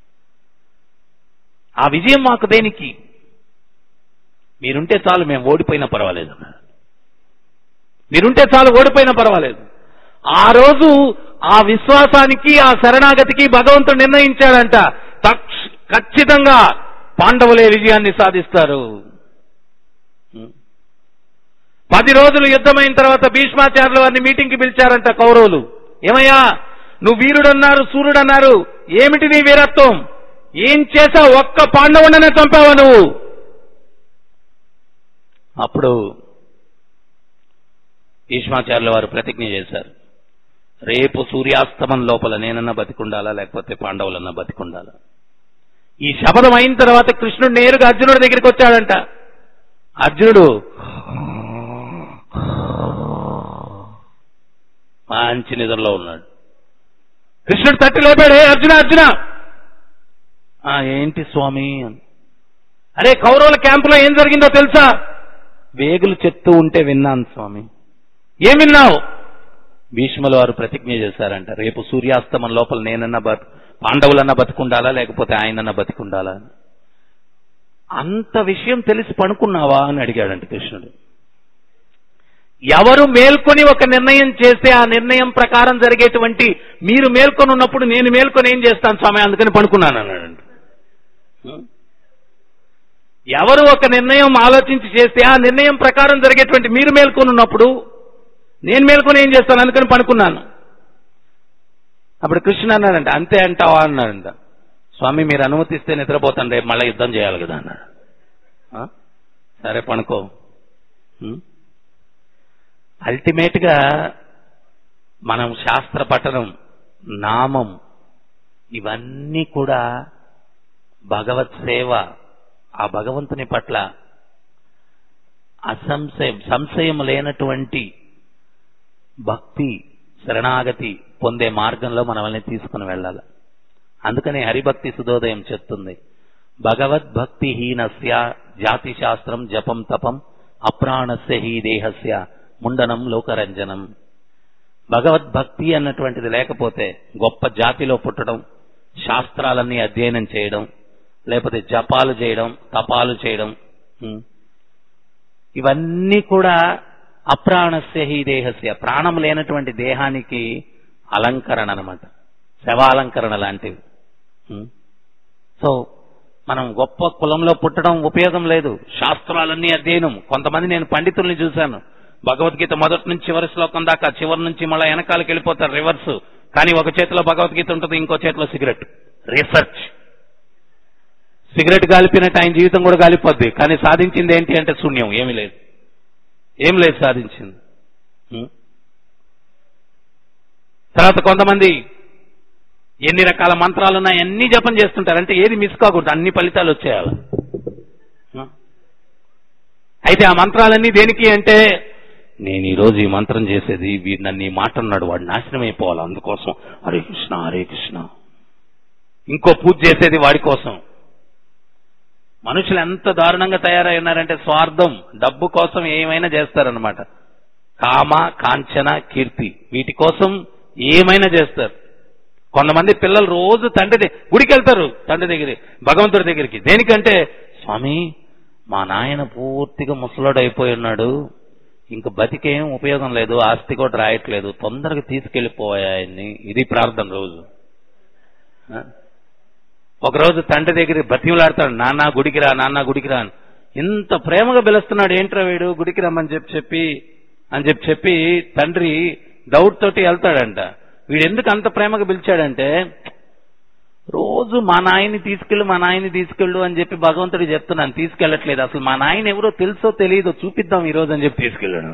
Speaker 1: ఆ విజయం మాకు దేనికి మీరుంటే చాలు మేము ఓడిపోయినా పర్వాలేదు అన్నాడు మీరుంటే చాలు ఓడిపోయినా పర్వాలేదు ఆ రోజు ఆ విశ్వాసానికి ఆ శరణాగతికి భగవంతుడు నిర్ణయించాడంట తక్ష- ఖచ్చితంగా పాండవులే విజయాన్ని సాధిస్తారు పది రోజులు యుద్ధమైన తర్వాత భీష్మాచార్యుల వారిని మీటింగ్ కి పిలిచారంట కౌరవులు ఏమయ్యా నువ్వు వీరుడన్నారు సూర్యుడన్నారు ఏమిటి నీ వీరత్వం ఏం చేసావు ఒక్క పాండవుడనే చంపావా నువ్వు అప్పుడు భీష్మాచార్యుల వారు ప్రతిజ్ఞ చేశారు రేపు సూర్యాస్తమం లోపల నేనన్నా బతికుండాలా లేకపోతే పాండవులన్నా బతికుండాలా ఈ శపథం అయిన తర్వాత కృష్ణుడు నేరుగా అర్జునుడి దగ్గరికి వచ్చాడంట అర్జునుడు మంచి నిద్రలో ఉన్నాడు కృష్ణుడు తట్టి లేపాడు "ఏ అర్జున అర్జున "ఆ, ఏంటి స్వామి అని. అరే కౌరవుల క్యాంపులో ఏం జరిగిందో తెలుసా వేగులు చెప్తూ ఉంటే విన్నాను స్వామి ఏం విన్నావు భీష్ముల వారు ప్రతిజ్ఞ చేశారంట రేపు సూర్యాస్తమం లోపల నేనన్నా బతు పాండవులన్నా బతుకుండాలా లేకపోతే ఆయనన్నా బతికుండాలా అని. అంత విషయం తెలిసి పనుకున్నావా అని అడిగాడంట కృష్ణుడు ఎవరు మేల్కొని ఒక నిర్ణయం చేస్తే ఆ నిర్ణయం ప్రకారం జరిగేటువంటి మీరు మేల్కొని ఉన్నప్పుడు నేను మేల్కొని ఏం చేస్తాను స్వామి అందుకని పడుకున్నాను అన్నాడు ఎవరు ఒక నిర్ణయం ఆలోచించి చేస్తే ఆ నిర్ణయం ప్రకారం జరిగేటువంటి మీరు మేల్కొని ఉన్నప్పుడు నేను మేల్కొని ఏం చేస్తాను అందుకని పడుకున్నాను అప్పుడు కృష్ణ అన్నాడంట అంతే అంటావా అన్నాడంట స్వామి మీరు అనుమతిస్తే నిద్రపోతాను రేపు మళ్ళీ యుద్ధం చేయాలి కదా అన్నాడు ఆ? సరే పనుకో అల్టిమేట్ గా మనం శాస్త్ర పఠనం నామం ఇవన్నీ కూడా భగవత్ సేవ ఆ భగవంతుని పట్ల అసంశయం సంశయం లేనటువంటి భక్తి శరణాగతి పొందే మార్గంలో మనల్ని తీసుకుని వెళ్ళాలి అందుకనే హరిభక్తి సుధోదయం చెప్తుంది భగవద్భక్తి హీనస్య జాతి శాస్త్రం జపం తపం అప్రాణస్య హీ దేహస్య ముండనం లోకరంజనం భగవద్భక్తి అన్నటువంటిది లేకపోతే గొప్ప జాతిలో పుట్టడం శాస్త్రాలన్నీ అధ్యయనం చేయడం లేకపోతే జపాలు చేయడం తపాలు చేయడం ఉం. ఇవన్నీ కూడా అప్రాణస్య హీ దేహస్య ప్రాణం లేనటువంటి దేహానికి అలంకరణ అనమాట శవాలంకరణ లాంటివి ఉం. సో మనం గొప్ప కులంలో పుట్టడం ఉపయోగం లేదు శాస్త్రాలన్నీ అధ్యయనం కొంతమంది నేను పండితుల్ని చూశాను భగవద్గీత మొదటి నుంచి చివరి శ్లోకం దాకా చివరి నుంచి మళ్ళీ వెనకాలకి వెళ్ళిపోతారు రివర్స్ కానీ ఒక చేతిలో భగవద్గీత ఉంటుంది ఇంకో చేతిలో సిగరెట్ రీసెర్చ్ సిగరెట్ కాలిపినట్టు ఆయన జీవితం కూడా కాలిపోద్ది కానీ సాధించింది ఏంటి అంటే శూన్యం ఏమీ లేదు ఏం లేదు సాధించింది ఉం? తర్వాత కొంతమంది ఎన్ని రకాల మంత్రాలు ఉన్నాయి అన్ని జపం చేస్తుంటారు అంటే ఏది మిస్ కాకూడదు అన్ని ఫలితాలు వచ్చేయాలి ఉం? అయితే ఆ మంత్రాలన్నీ దేనికి అంటే నేను ఈ రోజు ఈ మంత్రం చేసేది వీడు నన్ను ఈ మాట అన్నాడు వాడు నాశనం అయిపోవాలి అందుకోసం హరే కృష్ణ హరే కృష్ణ ఇంకో పూజ చేసేది వాడి కోసం మనుషులు ఎంత దారుణంగా తయారై ఉన్నారంటే స్వార్థం డబ్బు కోసం ఏమైనా చేస్తారనమాట కామ కాంచన కీర్తి వీటి కోసం ఏమైనా చేస్తారు కొంతమంది పిల్లలు రోజు తండ్రి దగ్గ- గుడికి వెళ్తారు తండ్రి దగ్గరికి భగవంతుడి దగ్గరికి దేనికంటే స్వామి మా నాయన పూర్తిగా ముసలోడు అయిపోయి ఉన్నాడు ఇంక బతికేం ఉపయోగం లేదు ఆస్తి కూడా రాయట్లేదు తొందరగా తీసుకెళ్లిపోయా ఆయన్ని ఇది ప్రార్థన రోజు ఆ? ఒకరోజు తండ్రి దగ్గర బతిమలాడతాడు నాన్న గుడికి రా నాన్న గుడికి రా అని. ఇంత ప్రేమగా పిలుస్తున్నాడు ఏంట్రా వీడు గుడికి రమ్మని చెప్పి చెప్పి అని చెప్పి చెప్పి తండ్రి డౌట్ తోటి వెళ్తాడంట వీడు ఎందుకు అంత ప్రేమగా పిలిచాడంటే రోజు మా నాయన్ని తీసుకెళ్ళు మా నాయన్ని తీసుకెళ్ళు అని చెప్పి భగవంతుడికి చెప్తున్నాను తీసుకెళ్ళట్లేదు అసలు మా నాయన ఎవరో తెలుసో తెలియదో చూపిద్దాం ఈ రోజు అని చెప్పి తీసుకెళ్ళాడు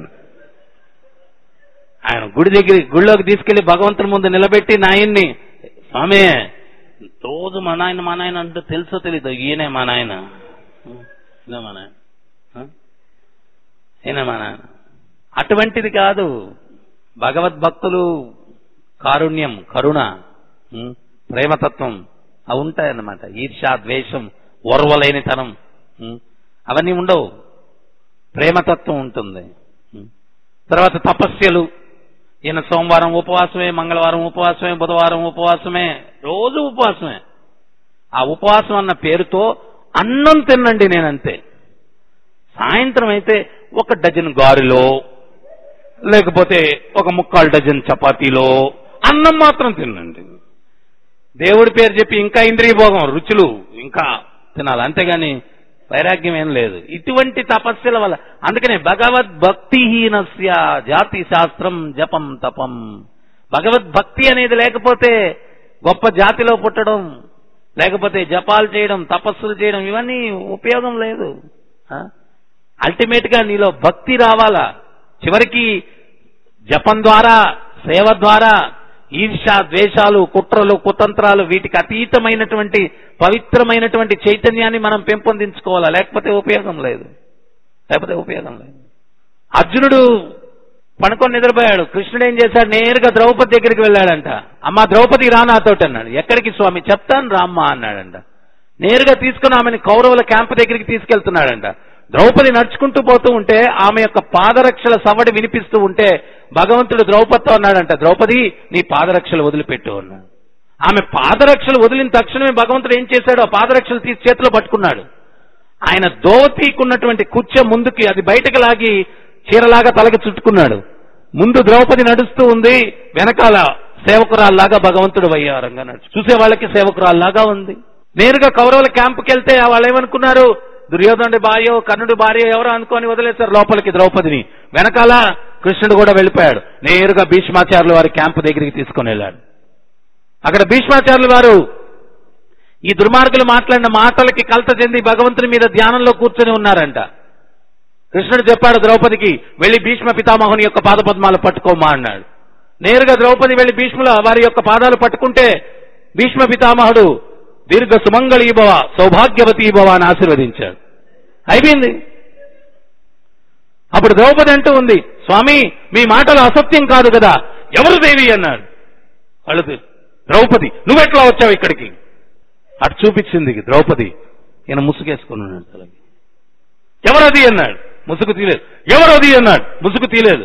Speaker 1: ఆయన గుడి దగ్గర గుడిలోకి తీసుకెళ్లి భగవంతుడి ముందు నిలబెట్టి నాయన్ని స్వామి రోజు మా నాయన మా నాయన అంటే తెలుసో తెలీదు ఈయనే మా నాయన ఈయనే మా నాయన ఆ? ఈయనే మా నాయన అటువంటిది కాదు భగవద్భక్తులు కారుణ్యం కరుణ ఉం? ప్రేమతత్వం అవి ఉంటాయన్నమాట ఈర్ష ద్వేషం ఓర్వలేనితనం ఉం? అవన్నీ ఉండవు ప్రేమతత్వం ఉంటుంది ఉం? తర్వాత తపస్యలు ఈయన సోమవారం ఉపవాసమే మంగళవారం ఉపవాసమే బుధవారం ఉపవాసమే రోజు ఉపవాసమే ఆ ఉపవాసం అన్న పేరుతో అన్నం తినండి నేనంతే సాయంత్రం అయితే ఒక డజన్ గారెలో లేకపోతే ఒక ముక్కాలు డజన్ చపాతీలో అన్నం మాత్రం తినండి దేవుడి పేరు చెప్పి ఇంకా ఇంద్రియ భోగం రుచులు ఇంకా తినాలి అంతేగాని వైరాగ్యం ఏం లేదు ఇటువంటి తపస్సుల వల్ల అందుకనే భగవద్భక్తిహీనస్య జాతి శాస్త్రం జపం తపం భగవద్భక్తి అనేది లేకపోతే గొప్ప జాతిలో పుట్టడం లేకపోతే జపాలు చేయడం తపస్సులు చేయడం ఇవన్నీ ఉపయోగం లేదు అల్టిమేట్ గా నీలో భక్తి రావాలా చివరికి జపం ద్వారా సేవ ద్వారా ఈర్ష ద్వేషాలు కుట్రలు కుతంత్రాలు వీటికి అతీతమైనటువంటి పవిత్రమైనటువంటి చైతన్యాన్ని మనం పెంపొందించుకోవాలా లేకపోతే ఉపయోగం లేదు లేకపోతే ఉపయోగం లేదు అర్జునుడు పనుకొని నిద్రపోయాడు కృష్ణుడు ఏం చేశాడు నేరుగా ద్రౌపది దగ్గరికి వెళ్ళాడంట అమ్మా ద్రౌపది రా నాతోటి అన్నాడు ఎక్కడికి స్వామి చెప్తాను రామ్మా అన్నాడంట నేరుగా తీసుకుని ఆమెను కౌరవుల క్యాంప్ దగ్గరికి తీసుకెళ్తున్నాడంట ద్రౌపది నడుచుకుంటూ పోతూ ఉంటే ఆమె యొక్క పాదరక్షల సవడి వినిపిస్తూ ఉంటే భగవంతుడు ద్రౌపదితో అన్నాడంట ద్రౌపది నీ పాదరక్షలు వదిలిపెట్టు అన్నాడు ఆమె పాదరక్షలు వదిలిన తక్షణమే భగవంతుడు ఏం చేశాడు ఆ పాదరక్షలు తీసి చేతిలో పట్టుకున్నాడు ఆయన దోతీకున్నటువంటి కుచ్చ ముందుకి అది బయటకు లాగి చీరలాగా తలకి చుట్టుకున్నాడు ముందు ద్రౌపది నడుస్తూ ఉంది వెనకాల సేవకురాల్లాగా భగవంతుడు వయ్యారంగా నడుచు చూసే వాళ్ళకి సేవకురాల్లాగా ఉంది నేరుగా కౌరవుల క్యాంపుకి వెళ్తే వాళ్ళు ఏమనుకున్నారు దుర్యోధనుడి భార్య కర్ణుడి భార్య ఎవరో అనుకొని వదిలేశారు లోపలికి ద్రౌపదిని వెనకాల కృష్ణుడు కూడా వెళ్ళిపోయాడు నేరుగా భీష్మాచార్యుల వారి క్యాంపు దగ్గరికి తీసుకొని వెళ్ళాడు అక్కడ భీష్మాచార్యుల వారు ఈ దుర్మార్గులు మాట్లాడిన మాటలకి కలత చెంది భగవంతుని మీద ధ్యానంలో కూర్చొని ఉన్నారంట కృష్ణుడు చెప్పాడు ద్రౌపదికి వెళ్లి భీష్మ పితామహుని యొక్క పాదపద్మాలు పట్టుకోమా అన్నాడు నేరుగా ద్రౌపది వెళ్లి భీష్ముల వారి యొక్క పాదాలు పట్టుకుంటే భీష్మ పితామహుడు దీర్ఘ సుమంగళీ భవ సౌభాగ్యవతీ భవ అని ఆశీర్వదించాడు అయిపోయింది అప్పుడు ద్రౌపది అంటూ ఉంది స్వామి మీ మాటలు అసత్యం కాదు కదా ఎవరు దేవి అన్నాడు అడుగు ద్రౌపది నువ్వెట్లా వచ్చావు ఇక్కడికి అటు చూపించింది ద్రౌపది ఈయన ముసుగేసుకుని ఉన్నాడు తలకి ఎవరది అన్నాడు ముసుగు తీలేదు ఎవరది అన్నాడు ముసుగు తీలేదు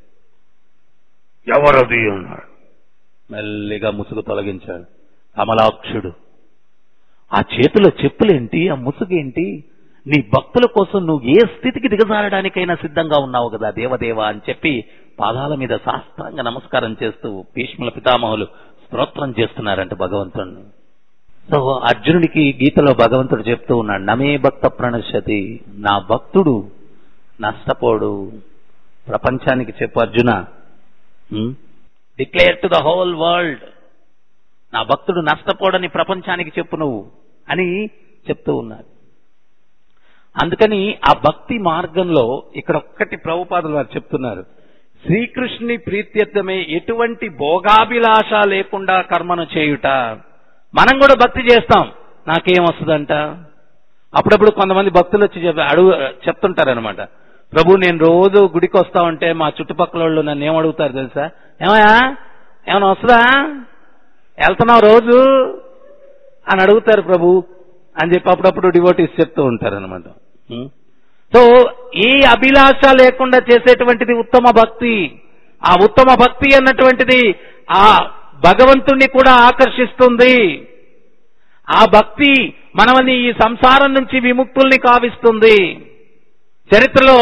Speaker 1: ఎవరది అన్నాడు మెల్లిగా ముసుగు తొలగించాడు కమలాక్షుడు ఆ చేతిలో చెప్పులేంటి ఆ ముసుగేంటి నీ భక్తుల కోసం నువ్వు ఏ స్థితికి దిగజారడానికైనా సిద్ధంగా ఉన్నావు కదా దేవదేవ అని చెప్పి పాదాల మీద శాస్త్రంగా నమస్కారం చేస్తూ భీష్ముల పితామహులు స్తోత్రం చేస్తున్నారంట భగవంతుడిని సో అర్జునుడికి గీతలో భగవంతుడు చెప్తూ ఉన్నాడు నమే భక్త ప్రణశ్యతి నా భక్తుడు నష్టపోడు ప్రపంచానికి చెప్పు Arjuna declare to the whole world నా భక్తుడు నష్టపోడని ప్రపంచానికి చెప్పు నువ్వు అని చెప్తూ ఉన్నాడు అందుకని ఆ భక్తి మార్గంలో ఇక్కడ ఒక్కటి ప్రభుపాదులు వారు చెప్తున్నారు శ్రీకృష్ణుని ప్రీత్యర్థమే ఎటువంటి భోగాభిలాష లేకుండా కర్మను చేయుట మనం కూడా భక్తి చేస్తాం నాకేం వస్తుందంట అప్పుడప్పుడు కొంతమంది భక్తులు వచ్చి చెప్ప అడుగు చెప్తుంటారనమాట ప్రభు నేను రోజు గుడికి వస్తా ఉంటే మా చుట్టుపక్కల వాళ్ళు నన్ను ఏం అడుగుతారు తెలుసా ఏమయ్యా ఏమైనా వస్తుందా వెళ్తున్నావు రోజు అని అడుగుతారు ప్రభు అని చెప్పి అప్పుడప్పుడు డివోటీస్ చెప్తూ ఉంటారనమాట సో ఏ అభిలాష లేకుండా చేసేటువంటిది ఉత్తమ భక్తి ఆ ఉత్తమ భక్తి అన్నటువంటిది ఆ భగవంతుణ్ణి కూడా ఆకర్షిస్తుంది ఆ భక్తి మనల్ని ఈ సంసారం నుంచి విముక్తుల్ని కావిస్తుంది చరిత్రలో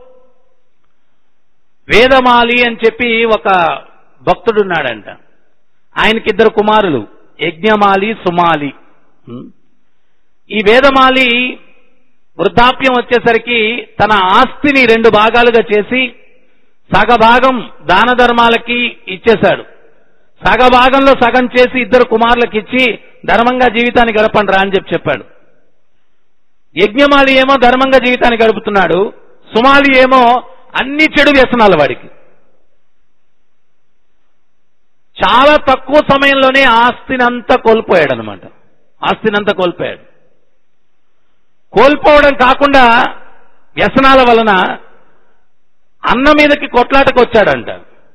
Speaker 1: వేదమాలి అని చెప్పి ఒక భక్తుడున్నాడంట ఆయనకిద్దరు కుమారులు యజ్ఞమాలి సుమాలి ఈ వేదమాలి వృద్ధాప్యం వచ్చేసరికి తన ఆస్తిని రెండు భాగాలుగా చేసి సగభాగం దాన ధర్మాలకి ఇచ్చేశాడు సగభాగంలో సగం చేసి ఇద్దరు కుమారులకు ఇచ్చి ధర్మంగా జీవితాన్ని గడపండి రా అని చెప్పి చెప్పాడు యజ్ఞమాలి ఏమో ధర్మంగా జీవితాన్ని గడుపుతున్నాడు సుమాలి ఏమో అన్ని చెడు వ్యసనాలు వాడికి చాలా తక్కువ సమయంలోనే ఆస్తినంతా కోల్పోయాడు అనమాట ఆస్తినంతా కోల్పోయాడు కోల్పోవడం కాకుండా వ్యసనాల వలన అన్న మీదకి కొట్లాటకు వచ్చాడంట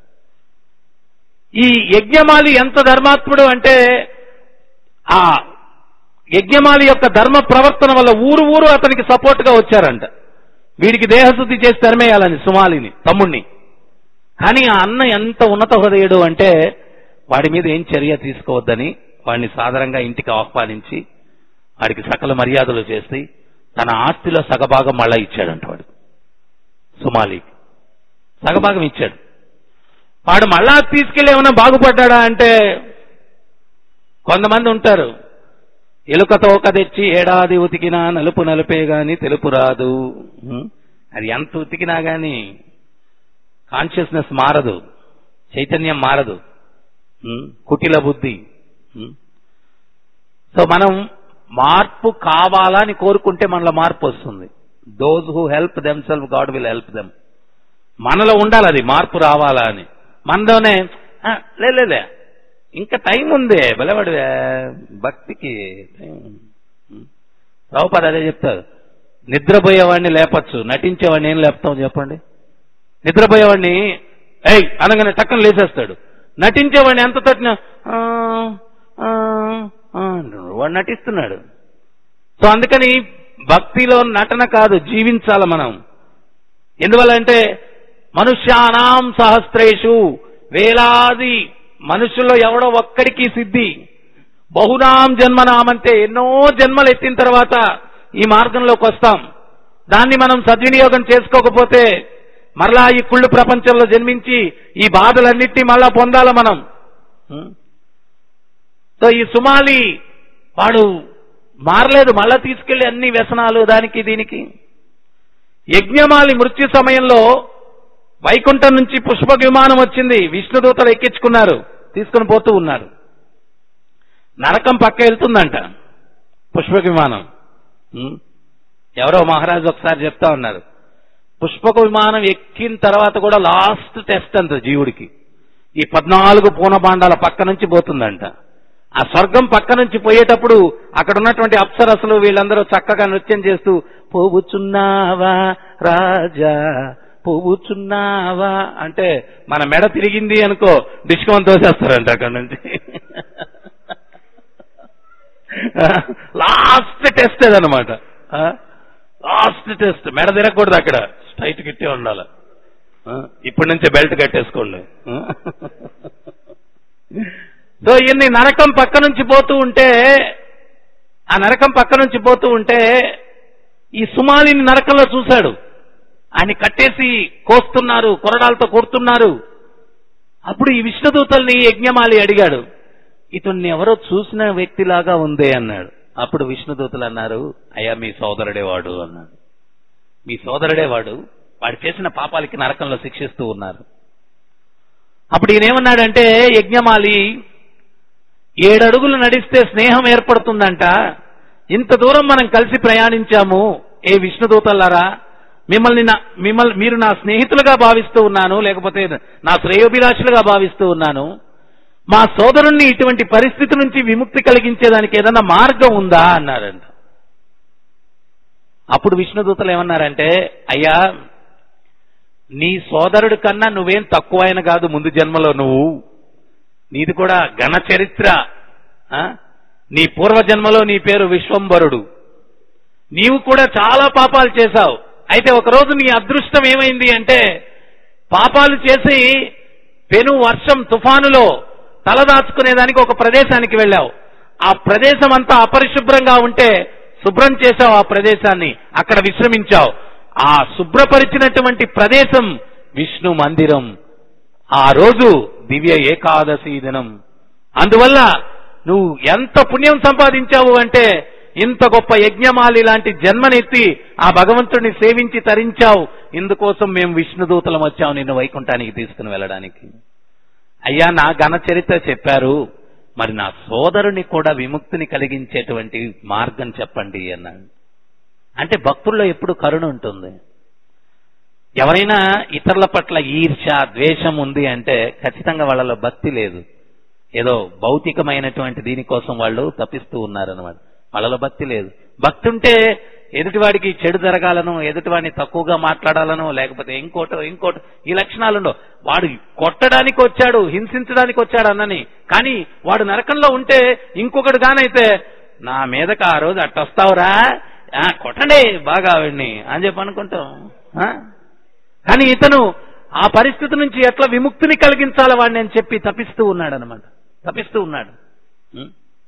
Speaker 1: ఈ యజ్ఞమాలి ఎంత ధర్మాత్ముడు అంటే ఆ యజ్ఞమాలి యొక్క ధర్మ ప్రవర్తన వల్ల ఊరు ఊరు అతనికి సపోర్ట్ గా వచ్చారంట వీడికి దేహశుద్ధి చేసి తరిమేయాలని సుమాలిని తమ్ముణ్ణి కానీ ఆ అన్న ఎంత ఉన్నత హృదయుడు అంటే వాడి మీద ఏం చర్య తీసుకోవద్దని వాడిని సాధారణంగా ఇంటికి ఆహ్వానించి వాడికి సకల మర్యాదలు చేసి తన ఆస్తిలో సగభాగం మళ్ళా ఇచ్చాడంట వాడు సుమాలికి సగభాగం ఇచ్చాడు వాడు మళ్ళా తీసుకెళ్లి ఏమైనా బాగుపడ్డా అంటే కొంతమంది ఉంటారు ఎలుక తోక తెచ్చి ఏడాది ఉతికినా నలుపు నలుపే గాని తెలుపు రాదు ఉం? అది ఎంత ఉతికినా గాని కాన్షియస్నెస్ మారదు చైతన్యం మారదు ఉం? కుటిల బుద్ధి ఉం? సో మనం మార్పు కావాలని కోరుకుంటే మనలో మార్పు వస్తుంది those who help themselves God will help them మనలో ఉండాలి అది మార్పు రావాలా అని మనలోనే "ఆ, లే లే, లే ఇంకా టైం ఉంది బలవాడివే భక్తికి టైం ఉంది." ప్రభుపాద అదే చెప్తారు నిద్రపోయేవాడిని లేపచ్చు నటించేవాడిని ఏం లేపుతాం చెప్పండి నిద్రపోయేవాడిని ఏయ్ అనగానే టక్కన లేచేస్తాడు నటించేవాడిని ఎంత తట్టినా "ఆ, ఆ, ఆ" అంటున్నాడు. వాడు నటిస్తున్నాడు సో అందుకని భక్తిలో నటన కాదు జీవించాలి మనం ఎందువల్ల అంటే మనుష్యానాం సహస్రేషు వేలాది మనుషుల్లో ఎవడో ఒక్కడికి సిద్ధి బహునాం జన్మనామంటే ఎన్నో జన్మలు ఎత్తిన తర్వాత ఈ మార్గంలోకి వస్తాం దాన్ని మనం సద్వినియోగం చేసుకోకపోతే మరలా ఈ కుళ్ళు ప్రపంచంలో జన్మించి ఈ బాధలన్నిటినీ మళ్ళా పొందాల మనం ఉం? సో ఈ సుమాలి వాడు మారలేదు మళ్ళా తీసుకెళ్లి అన్ని వ్యసనాలు దానికి దీనికి యజ్ఞమాలి మృత్యు సమయంలో వైకుంఠం నుంచి పుష్ప విమానం వచ్చింది విష్ణుదూతలు ఎక్కించుకున్నారు తీసుకుని పోతూ ఉన్నారు నరకం పక్క వెళ్తుందంట పుష్పక విమానం ఉం? ఎవరో మహారాజు ఒకసారి చెప్తా ఉన్నారు పుష్పక విమానం ఎక్కిన తర్వాత కూడా లాస్ట్ టెస్ట్ అంత జీవుడికి ఈ పద్నాలుగు పూనబాండాల పక్క నుంచి పోతుందంట ఆ స్వర్గం పక్క నుంచి పోయేటప్పుడు అక్కడ ఉన్నటువంటి అప్సరసలు వీళ్ళందరూ చక్కగా నృత్యం చేస్తూ పోవుచున్నావా రాజా పోవుచున్నావా అంటే మన మెడ తిరిగింది అనుకో డిస్కౌంట్ తోసేస్తారంట అక్కడ నుంచి లాస్ట్ టెస్ట్ అదనమాట లాస్ట్ టెస్ట్ మెడ తిరగకూడదు అక్కడ స్ట్రైట్ గిట్టే ఉండాలి ఆ, ఇప్పటి నుంచే బెల్ట్ కట్టేసుకోండి ఆ. సో ఇన్ని నరకం పక్క నుంచి పోతూ ఉంటే ఆ నరకం పక్క నుంచి పోతూ ఉంటే ఈ సుమాలిని నరకంలో చూశాడు ఆయన కట్టేసి కోస్తున్నారు కొరడాలతో కొడుతున్నారు అప్పుడు ఈ విష్ణుదూతల్ని యజ్ఞమాలి అడిగాడు ఇతన్ని ఎవరో చూసిన వ్యక్తిలాగా ఉందే అన్నాడు అప్పుడు విష్ణుదూతలు అన్నారు అయ్యా మీ సోదరుడే వాడు అన్నాడు మీ సోదరుడే వాడు వాడు చేసిన పాపాలకి నరకంలో శిక్షిస్తూ ఉన్నారు అప్పుడు ఈయనేమన్నాడంటే యజ్ఞమాలి ఏడడుగులు నడిస్తే స్నేహం ఏర్పడుతుందంట ఇంత దూరం మనం కలిసి ప్రయాణించాము ఏ విష్ణుదూతల్లారా మిమ్మల్ని నా మిమ్మల్ని మీరు నా స్నేహితులుగా భావిస్తూ ఉన్నాను లేకపోతే నా శ్రేయోభిలాషులుగా భావిస్తూ ఉన్నాను మా సోదరుణ్ణి ఇటువంటి పరిస్థితి నుంచి విముక్తి కలిగించేదానికి ఏదన్నా మార్గం ఉందా అన్నారంట అప్పుడు విష్ణుదూతలు ఏమన్నారంటే అయ్యా నీ సోదరుడి కన్నా నువ్వేం తక్కువైన కాదు ముందు జన్మలో నువ్వు నీది కూడా ఘన చరిత్ర ఆ? నీ పూర్వజన్మలో నీ పేరు విశ్వంబరుడు నీవు కూడా చాలా పాపాలు చేశావు అయితే ఒకరోజు నీ అదృష్టం ఏమైంది అంటే పాపాలు చేసి పెను వర్షం తుఫానులో తలదాచుకునేదానికి ఒక ప్రదేశానికి వెళ్ళావు ఆ ప్రదేశం అంతా అపరిశుభ్రంగా ఉంటే శుభ్రం చేశావు ఆ ప్రదేశాన్ని అక్కడ విశ్రమించావు ఆ శుభ్రపరిచినటువంటి ప్రదేశం విష్ణు మందిరం ఆ రోజు దివ్య ఏకాదశి దినం అందువల్ల నువ్వు ఎంత పుణ్యం సంపాదించావు అంటే ఇంత గొప్ప యజ్ఞమాలి లాంటి జన్మనెత్తి ఆ భగవంతుడిని సేవించి తరించావు ఇందుకోసం మేము విష్ణుదూతలం వచ్చాము నిన్ను వైకుంఠానికి తీసుకుని వెళ్ళడానికి అయ్యా నా ఘన చరిత్ర చెప్పారు మరి నా సోదరుని కూడా విముక్తిని కలిగించేటువంటి మార్గం చెప్పండి అన్నాడు అంటే భక్తుల్లో ఎప్పుడు కరుణ ఉంటుంది ఎవరైనా ఇతరుల పట్ల ఈర్ష ద్వేషం ఉంది అంటే ఖచ్చితంగా వాళ్ళలో భక్తి లేదు ఏదో భౌతికమైనటువంటి దీనికోసం వాళ్ళు తప్పిస్తూ ఉన్నారనమాట వాళ్ళలో భక్తి లేదు భక్తి ఉంటే ఎదుటివాడికి చెడు జరగాలను ఎదుటివాడిని తక్కువగా మాట్లాడాలను లేకపోతే ఇంకోటో ఇంకోటో ఈ లక్షణాలు ఉండవు వాడు కొట్టడానికి వచ్చాడు హింసించడానికి వచ్చాడు అన్నని కానీ వాడు నరకంలో ఉంటే ఇంకొకడు గానైతే నా మీదకి ఆ రోజు అట్టొస్తావురా ఆ, కొట్టండి బాగా ఆవిడ్ని అని చెప్పి అనుకుంటాం ఆ? కానీ ఇతను ఆ పరిస్థితి నుంచి ఎట్లా విముక్తిని కలిగించాలి వాడిని అని చెప్పి తప్పిస్తూ ఉన్నాడు అనమాట తప్పిస్తూ ఉన్నాడు ఉం?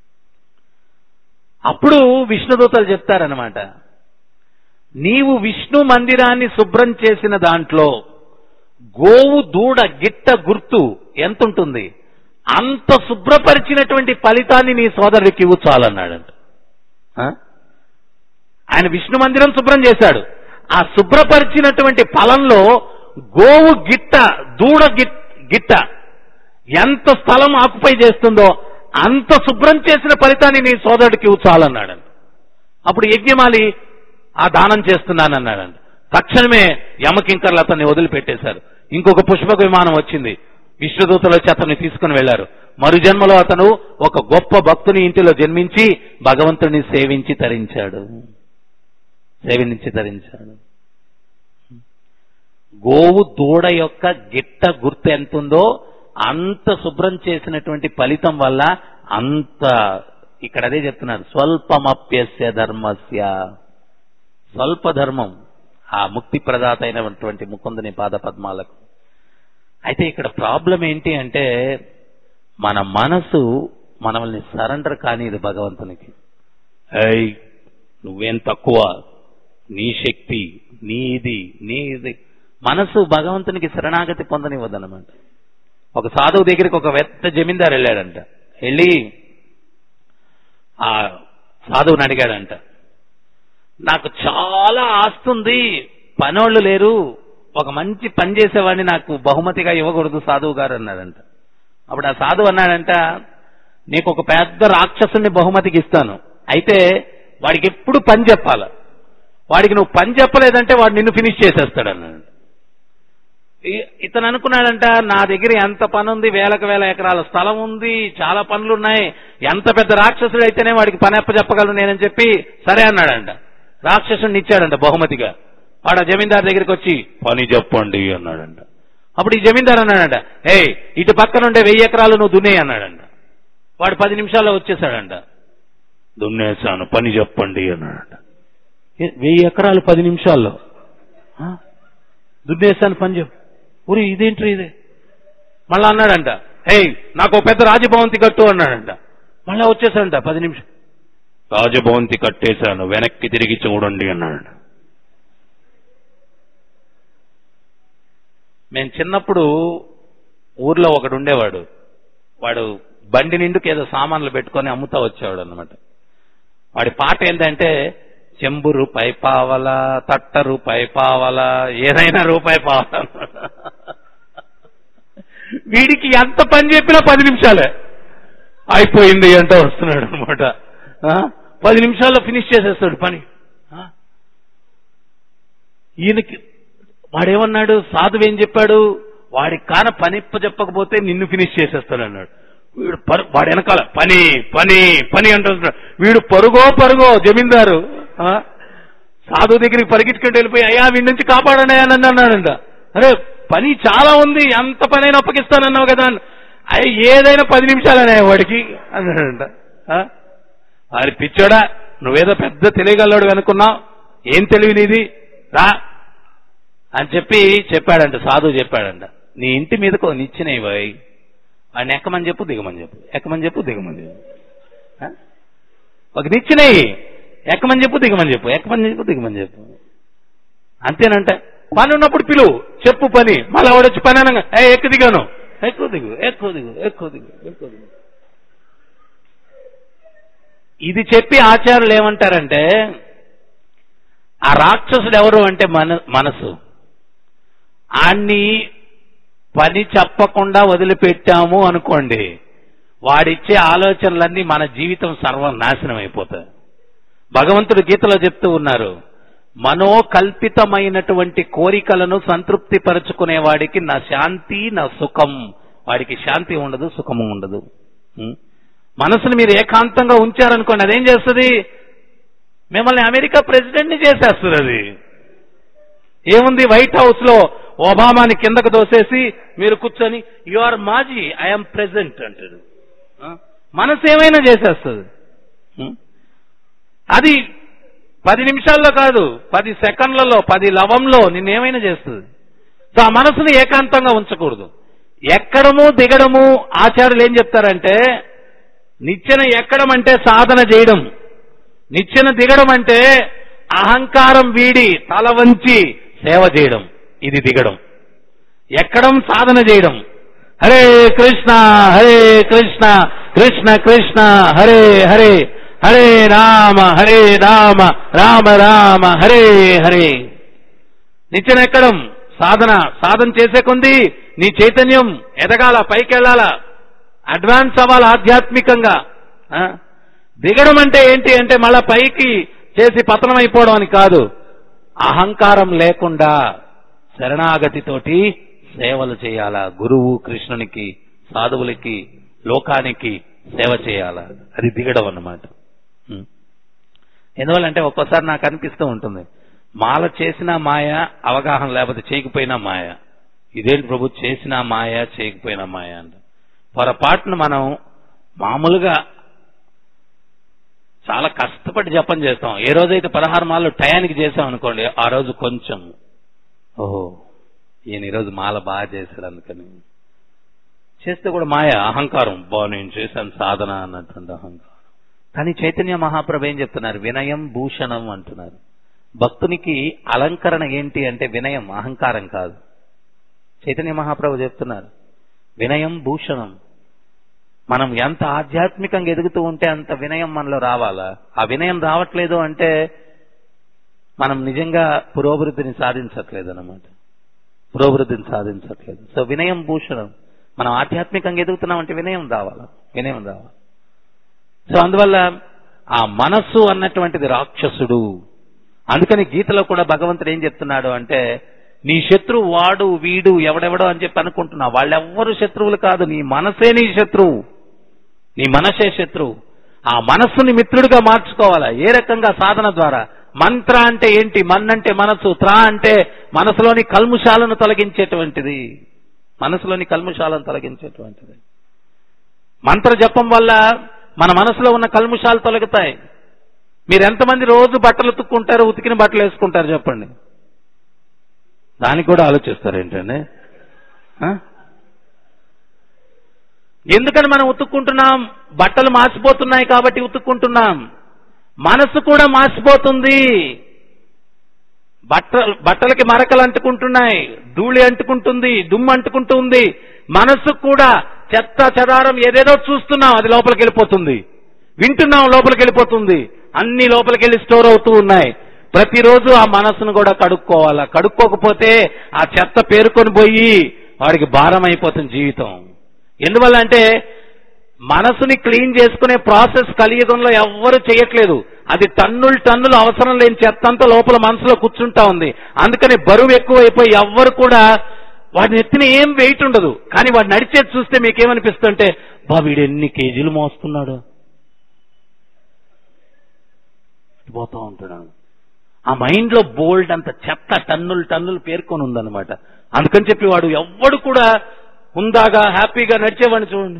Speaker 1: అప్పుడు విష్ణుదూతలు చెప్తారనమాట నీవు విష్ణు మందిరాన్ని శుభ్రం చేసిన దాంట్లో గోవు దూడ గిట్ట గుర్తు ఎంత ఉంటుంది అంత శుభ్రపరిచినటువంటి ఫలితాన్ని నీ సోదరుడికి ఇవ్వు చాలన్నాడంట ఆ? ఆయన విష్ణు మందిరం శుభ్రం చేశాడు ఆ శుభ్రపరిచినటువంటి ఫలంలో గోవు గిట్ట దూడ గిట్- గిట్ట ఎంత స్థలం ఆకుపై చేస్తుందో అంత శుభ్రం చేసిన ఫలితాన్ని నీ సోదరుడికి ఇవ్వు చాలన్నాడంట అప్పుడు యజ్ఞమాలి ఆ దానం చేస్తున్నానన్నాడంట తక్షణమే యమకింకర్లు అతన్ని వదిలిపెట్టేశారు ఇంకొక పుష్పక విమానం వచ్చింది విష్ణుదూతలు వచ్చి అతన్ని తీసుకుని వెళ్లారు మరు జన్మలో అతను ఒక గొప్ప భక్తుని ఇంటిలో జన్మించి భగవంతుని సేవించి తరించాడు సేవించి తరించాడు గోవు దూడ యొక్క గిట్ట గుర్తు ఎంతుందో అంత శుభ్రం చేసినటువంటి ఫలితం వల్ల అంత ఇక్కడ అదే చెప్తున్నారు స్వల్పమప్యస్య ధర్మస్య స్వల్ప ధర్మం ఆ ముక్తి ప్రదాత అయినటువంటి ముకుందుని పాద పద్మాలకు అయితే ఇక్కడ ప్రాబ్లం ఏంటి అంటే మన మనసు మనల్ని సరెండర్ కానిది భగవంతునికి ఏయ్ నువ్వేం తక్కువ నీ శక్తి నీది నీది మనసు భగవంతునికి శరణాగతి పొందనివ్వదన్నమాట ఒక సాధువు దగ్గరికి ఒక పెద్ద జమీందారు వెళ్ళాడంట వెళ్ళి ఆ సాధువుని అడిగాడంట నాకు చాలా ఆస్తుంది పనోళ్ళు లేరు ఒక మంచి పని చేసేవాడిని నాకు బహుమతిగా ఇవ్వకూడదు సాధువు గారు అన్నాడంట అప్పుడు ఆ సాధువు అన్నాడంట నీకు ఒక పెద్ద రాక్షసుని బహుమతికి ఇస్తాను అయితే వాడికి ఎప్పుడు పని చెప్పాలి వాడికి నువ్వు పని చెప్పలేదంటే వాడు నిన్ను ఫినిష్ చేసేస్తాడు అన్నాడు ఈ- ఇతను అనుకున్నాడంట నా దగ్గర ఎంత పని ఉంది వేలకు వేల ఎకరాల స్థలం ఉంది చాలా పనులు ఉన్నాయి ఎంత పెద్ద రాక్షసుడు అయితేనే వాడికి పని అప్ప చెప్పగలను నేనని చెప్పి సరే అన్నాడంట రాక్షసుడిని ఇచ్చాడంట బహుమతిగా వాడు ఆ జమీందారు దగ్గరికి వచ్చి పని చెప్పండి అన్నాడంట అప్పుడు ఈ జమీందారు అన్నాడంట ఏ ఇటు పక్కన ఉండే వెయ్యి ఎకరాలు నువ్వు దున్నే అన్నాడంట వాడు పది నిమిషాల్లో వచ్చేసాడంట దున్నేశాను పని చెప్పండి అన్నాడంట ఏ, వెయ్యి ఎకరాలు పది నిమిషాల్లో ఆ? దున్నేశాను పని చెప్పు ఊరి ఇదేంటి ఇది మళ్ళా అన్నాడంట ఏయ్ నాకు ఒక పెద్ద రాజభవంతి కట్టు అన్నాడంట మళ్ళా వచ్చేసాడంట పది నిమిషం రాజభవంతి కట్టేశాను వెనక్కి తిరిగి చూడండి అన్నాడంట మేము చిన్నప్పుడు ఊర్లో ఒకడు ఉండేవాడు వాడు బండి నిండుకి ఏదో సామాన్లు పెట్టుకొని అమ్ముతా వచ్చేవాడు అన్నమాట వాడి పాట ఏంటంటే చెంబు రూపాయి పావల తట్ట రూపాయి పావల ఏదైనా రూపాయి పావల వీడికి ఎంత పని చెప్పినా పది నిమిషాలే అయిపోయింది అంటే వస్తున్నాడు అనమాట పది నిమిషాల్లో ఫినిష్ చేసేస్తాడు పని ఆ? ఈయనకి వాడేమన్నాడు సాధువు ఏం చెప్పాడు వాడికి కాన పనిప్ప చెప్పకపోతే నిన్ను ఫినిష్ చేసేస్తాడు అన్నాడు వీడు పరు వాడు వెనకాల పని పని పని అంటున్నాడు వీడు పరుగో పరుగో జమీందారు ఆ? సాధువు దగ్గరికి పరిగెట్టుకుంటూ వెళ్ళిపోయి అయ్యా వీడి నుంచి కాపాడండి అని అన్నాడంట అరే పని చాలా ఉంది ఎంత పనైనా అప్పగిస్తానన్నావు కదా అని. అయ్య ఏదైనా పది నిమిషాలనే వాడికి అన్నాడంట ఆ? వారి పిచ్చోడా నువ్వేదో పెద్ద తెలియగలవాడు అనుకున్నావు ఏం తెలివి నీది రా అని చెప్పి చెప్పాడంట సాధువు చెప్పాడంట నీ ఇంటి మీదకు ఒక నిచ్చినవి పోయి వాడిని ఎక్కమని చెప్పు దిగమని చెప్పు ఎక్కమని చెప్పు దిగమని చెప్పు ఆ? ఒక నిచ్చినవి ఎక్కమని చెప్పు దిగమని చెప్పు ఎక్కమని చెప్పు దిగమని చెప్పు అంతేనంట పని ఉన్నప్పుడు పిలువు చెప్పు పని మళ్ళీ వాడొచ్చి పని అనగా ఏ ఎక్కువ దిగాను ఎక్కువ దిగు ఎక్కువ దిగు ఎక్కువ దిగు ఎక్కువ దిగు ఇది చెప్పి ఆచార్యులు ఏమంటారంటే ఆ రాక్షసుడు ఎవరు అంటే మన మనసు ఆణ్ణి పని చెప్పకుండా వదిలిపెట్టాము అనుకోండి వాడిచ్చే ఆలోచనలన్నీ మన జీవితం సర్వం నాశనం అయిపోతాయి భగవంతుడు గీతలో చెప్తూ ఉన్నారు మనోకల్పితమైనటువంటి కోరికలను సంతృప్తి పరుచుకునే వాడికి నా శాంతి నా సుఖం వాడికి శాంతి ఉండదు సుఖము ఉండదు ఉం? మనసును మీరు ఏకాంతంగా ఉంచారనుకోండి అదేం చేస్తుంది మిమ్మల్ని అమెరికా ప్రెసిడెంట్ ని చేసేస్తుంది అది ఏముంది వైట్ హౌస్ లో ఒబామాని కిందకు దోసేసి మీరు కూర్చొని యు ఆర్ మాజీ ఐఎమ్ ప్రెసిడెంట్ అంటాడు ఆ? మనసు ఏమైనా చేసేస్తుంది ఉం? అది పది నిమిషాల్లో కాదు పది సెకండ్లలో పది లవంలో నిన్నేమైనా చేస్తుంది సో ఆ మనసుని ఏకాంతంగా ఉంచకూడదు ఎక్కడము దిగడము ఆచార్యులు ఏం చెప్తారంటే నిచ్చెన ఎక్కడం అంటే సాధన చేయడం నిచ్చెన దిగడం అంటే అహంకారం వీడి తల వంచి సేవ చేయడం ఇది దిగడం ఎక్కడం సాధన చేయడం హరే కృష్ణ హరే కృష్ణ కృష్ణ కృష్ణ హరే హరే హరే రామ హరే రామ రామ రామ హరే హరే నిచ్చెన ఎక్కడం సాధన సాధన చేసే కొంది నీ చైతన్యం ఎదగాల పైకి వెళ్ళాలా అడ్వాన్స్ అవ్వాలి ఆధ్యాత్మికంగా ఆ? దిగడం అంటే ఏంటి అంటే మళ్ళా పైకి చేసి పతనం అయిపోవడం అని కాదు అహంకారం లేకుండా శరణాగతితోటి సేవలు చేయాలా గురువు కృష్ణునికి సాధువులకి లోకానికి సేవ చేయాలా అది దిగడం అన్నమాట ఉం. ఎందువల్లంటే ఒక్కోసారి నాకు అనిపిస్తూ ఉంటుంది మాల చేసిన మాయ అవగాహన లేకపోతే చేయకపోయినా మాయ ఇదేంటి ప్రభు చేసినా మాయ చేయకపోయినా మాయ అంట పొరపాటును మనం మామూలుగా చాలా కష్టపడి జపం చేస్తాం ఏ రోజైతే పదహారు మాలలు టయానికి చేసాం అనుకోండి ఆ రోజు కొంచెం ఓహో ఈయన ఈరోజు మాల బాగా చేశాడు అందుకని చేస్తే కూడా మాయ అహంకారం బా నేను చేశాను సాధన అన్నటువంటి అహంకారం కానీ చైతన్య మహాప్రభు ఏం చెప్తున్నారు వినయం భూషణం అంటున్నారు భక్తునికి అలంకరణ ఏంటి అంటే వినయం అహంకారం కాదు చైతన్య మహాప్రభు చెప్తున్నారు వినయం భూషణం మనం ఎంత ఆధ్యాత్మికంగా ఎదుగుతూ ఉంటే అంత వినయం మనలో రావాలా ఆ వినయం రావట్లేదు అంటే మనం నిజంగా పురోభివృద్ధిని సాధించట్లేదు అన్నమాట పురోభివృద్ధిని సాధించట్లేదు సో వినయం భూషణం మనం ఆధ్యాత్మికంగా ఎదుగుతున్నాం అంటే వినయం రావాలా వినయం రావాలి సో అందువల్ల ఆ మనస్సు అన్నటువంటిది రాక్షసుడు అందుకని గీతలో కూడా భగవంతుడు ఏం చెప్తున్నాడు అంటే నీ శత్రువు వాడు వీడు ఎవడెవడో అని చెప్పి అనుకుంటున్నావు వాళ్ళెవ్వరు శత్రువులు కాదు నీ మనసే నీ శత్రువు నీ మనసే శత్రువు ఆ మనస్సుని మిత్రుడిగా మార్చుకోవాలా ఏ రకంగా సాధన ద్వారా మంత్ర అంటే ఏంటి మన్ అంటే మనసు త్రా అంటే మనసులోని కల్ముషాలను తొలగించేటువంటిది మనసులోని కల్ముషాలను తొలగించేటువంటిది మంత్ర జపం వల్ల మన మనసులో ఉన్న కల్ముషాలు తొలగుతాయి మీరు ఎంతమంది రోజు బట్టలు ఉతుక్కుంటారు ఉతికిన బట్టలు వేసుకుంటారు చెప్పండి దానికి కూడా ఆలోచిస్తారు ఏంటండి ఆ? ఎందుకని మనం ఉతుక్కుంటున్నాం బట్టలు మార్చిపోతున్నాయి కాబట్టి ఉతుక్కుంటున్నాం మనసు కూడా మార్చిపోతుంది బట్ట బట్టలకి మరకలు అంటుకుంటున్నాయి ధూళి అంటుకుంటుంది దుమ్ము అంటుకుంటుంది మనసు కూడా చెత్త చెదారం ఏదేదో చూస్తున్నాం అది లోపలికి వెళ్ళిపోతుంది వింటున్నాం లోపలికి వెళ్ళిపోతుంది అన్ని లోపలికి వెళ్ళి స్టోర్ అవుతూ ఉన్నాయి ప్రతిరోజు ఆ మనసును కూడా కడుక్కోవాలా కడుక్కోకపోతే ఆ చెత్త పేరుకొని పోయి వాడికి భారం అయిపోతుంది జీవితం ఎందువల్ల అంటే మనసుని క్లీన్ చేసుకునే ప్రాసెస్ కలియుగంలో ఎవ్వరు చేయట్లేదు అది టన్నులు టన్నులు అవసరం లేని చెత్త అంతా లోపల మనసులో కూర్చుంటా ఉంది అందుకని బరువు ఎక్కువైపోయి ఎవ్వరు కూడా వాడిని ఎత్తిన ఏం వెయిట్ ఉండదు కానీ వాడు నడిచేది చూస్తే మీకేమనిపిస్తుంటే బా వీడు ఎన్ని కేజీలు మోస్తున్నాడు పోతా ఉంటున్నాను ఆ మైండ్ లో బోల్డ్ అంత చెత్త టన్నులు టన్నులు పేర్కొని ఉందన్నమాట అందుకని చెప్పి వాడు ఎవ్వడు కూడా హుందాగా హ్యాపీగా నడిచేవాడిని చూడండి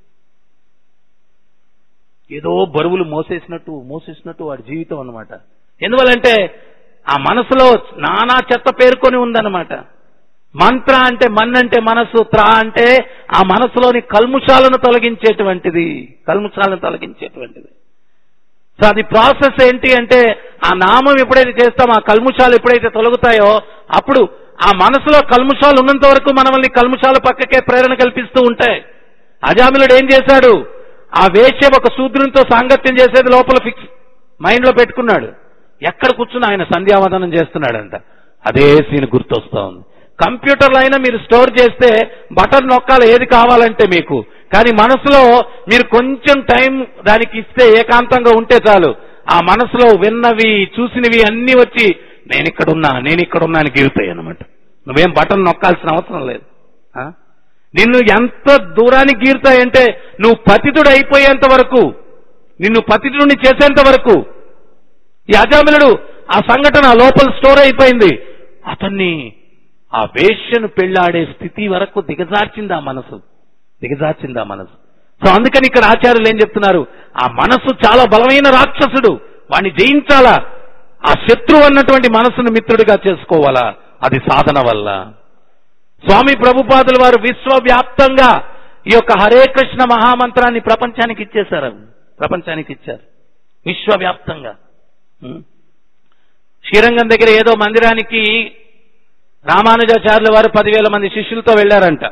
Speaker 1: ఏదో బరువులు మోసేసినట్టు మోసేసినట్టు వాడి జీవితం అన్నమాట ఎందువల్లంటే ఆ మనసులో నానా చెత్త పేర్కొని ఉందన్నమాట మంత్ర అంటే మన్ అంటే మనసు త్రా అంటే ఆ మనసులోని కల్ముషాలను తొలగించేటువంటిది కల్ముషాలను తొలగించేటువంటిది సో అది ప్రాసెస్ ఏంటి అంటే ఆ నామం ఎప్పుడైతే చేస్తామో ఆ కల్ముషాలు ఎప్పుడైతే తొలగుతాయో అప్పుడు ఆ మనసులో కల్ముషాలు ఉన్నంత వరకు మనల్ని కల్ముషాల పక్కకే ప్రేరణ కల్పిస్తూ ఉంటాయి అజామిలుడు ఏం చేశాడు ఆ వేశ్య ఒక శూద్రునితో సాంగత్యం చేసేది లోపల ఫిక్స్ మైండ్ లో పెట్టుకున్నాడు ఎక్కడ కూర్చుని ఆయన సంధ్యావదనం చేస్తున్నాడంట అదే సీన్ గుర్తొస్తా ఉంది కంప్యూటర్లో అయినా మీరు స్టోర్ చేస్తే బటన్ నొక్కాలి ఏది కావాలంటే మీకు కానీ మనసులో మీరు కొంచెం టైం దానికి ఇస్తే ఏకాంతంగా ఉంటే చాలు ఆ మనసులో విన్నవి చూసినవి అన్ని వచ్చి నేను ఇక్కడ ఉన్నా నేను ఇక్కడ ఉన్నా అని గీరుతాయి అనమాట నువ్వేం బటన్ నొక్కాల్సిన అవసరం లేదు ఆ? నిన్ను ఎంత దూరానికి గీరుతాయంటే నువ్వు పతితుడు అయిపోయేంత వరకు నిన్ను పతితుడిని చేసేంత వరకు ఈ అజామిలుడు ఆ సంఘటన లోపల స్టోర్ అయిపోయింది అతన్ని ఆ వేష్యను పెళ్లాడే స్థితి వరకు దిగజార్చింది ఆ మనసు దిగజార్చింది ఆ మనసు సో అందుకని ఇక్కడ ఆచార్యులు ఏం చెప్తున్నారు ఆ మనసు చాలా బలమైన రాక్షసుడు వాణ్ణి జయించాలా ఆ శత్రువు అన్నటువంటి మనసును మిత్రుడిగా చేసుకోవాలా అది సాధన వల్ల స్వామి ప్రభుపాదుల వారు విశ్వవ్యాప్తంగా ఈ యొక్క హరే కృష్ణ మహామంత్రాన్ని ప్రపంచానికి ఇచ్చేశారు ప్రపంచానికి ఇచ్చారు విశ్వవ్యాప్తంగా ఉం. శ్రీరంగం దగ్గర ఏదో మందిరానికి రామానుజాచార్యుల వారు పదివేల మంది శిష్యులతో వెళ్లారంట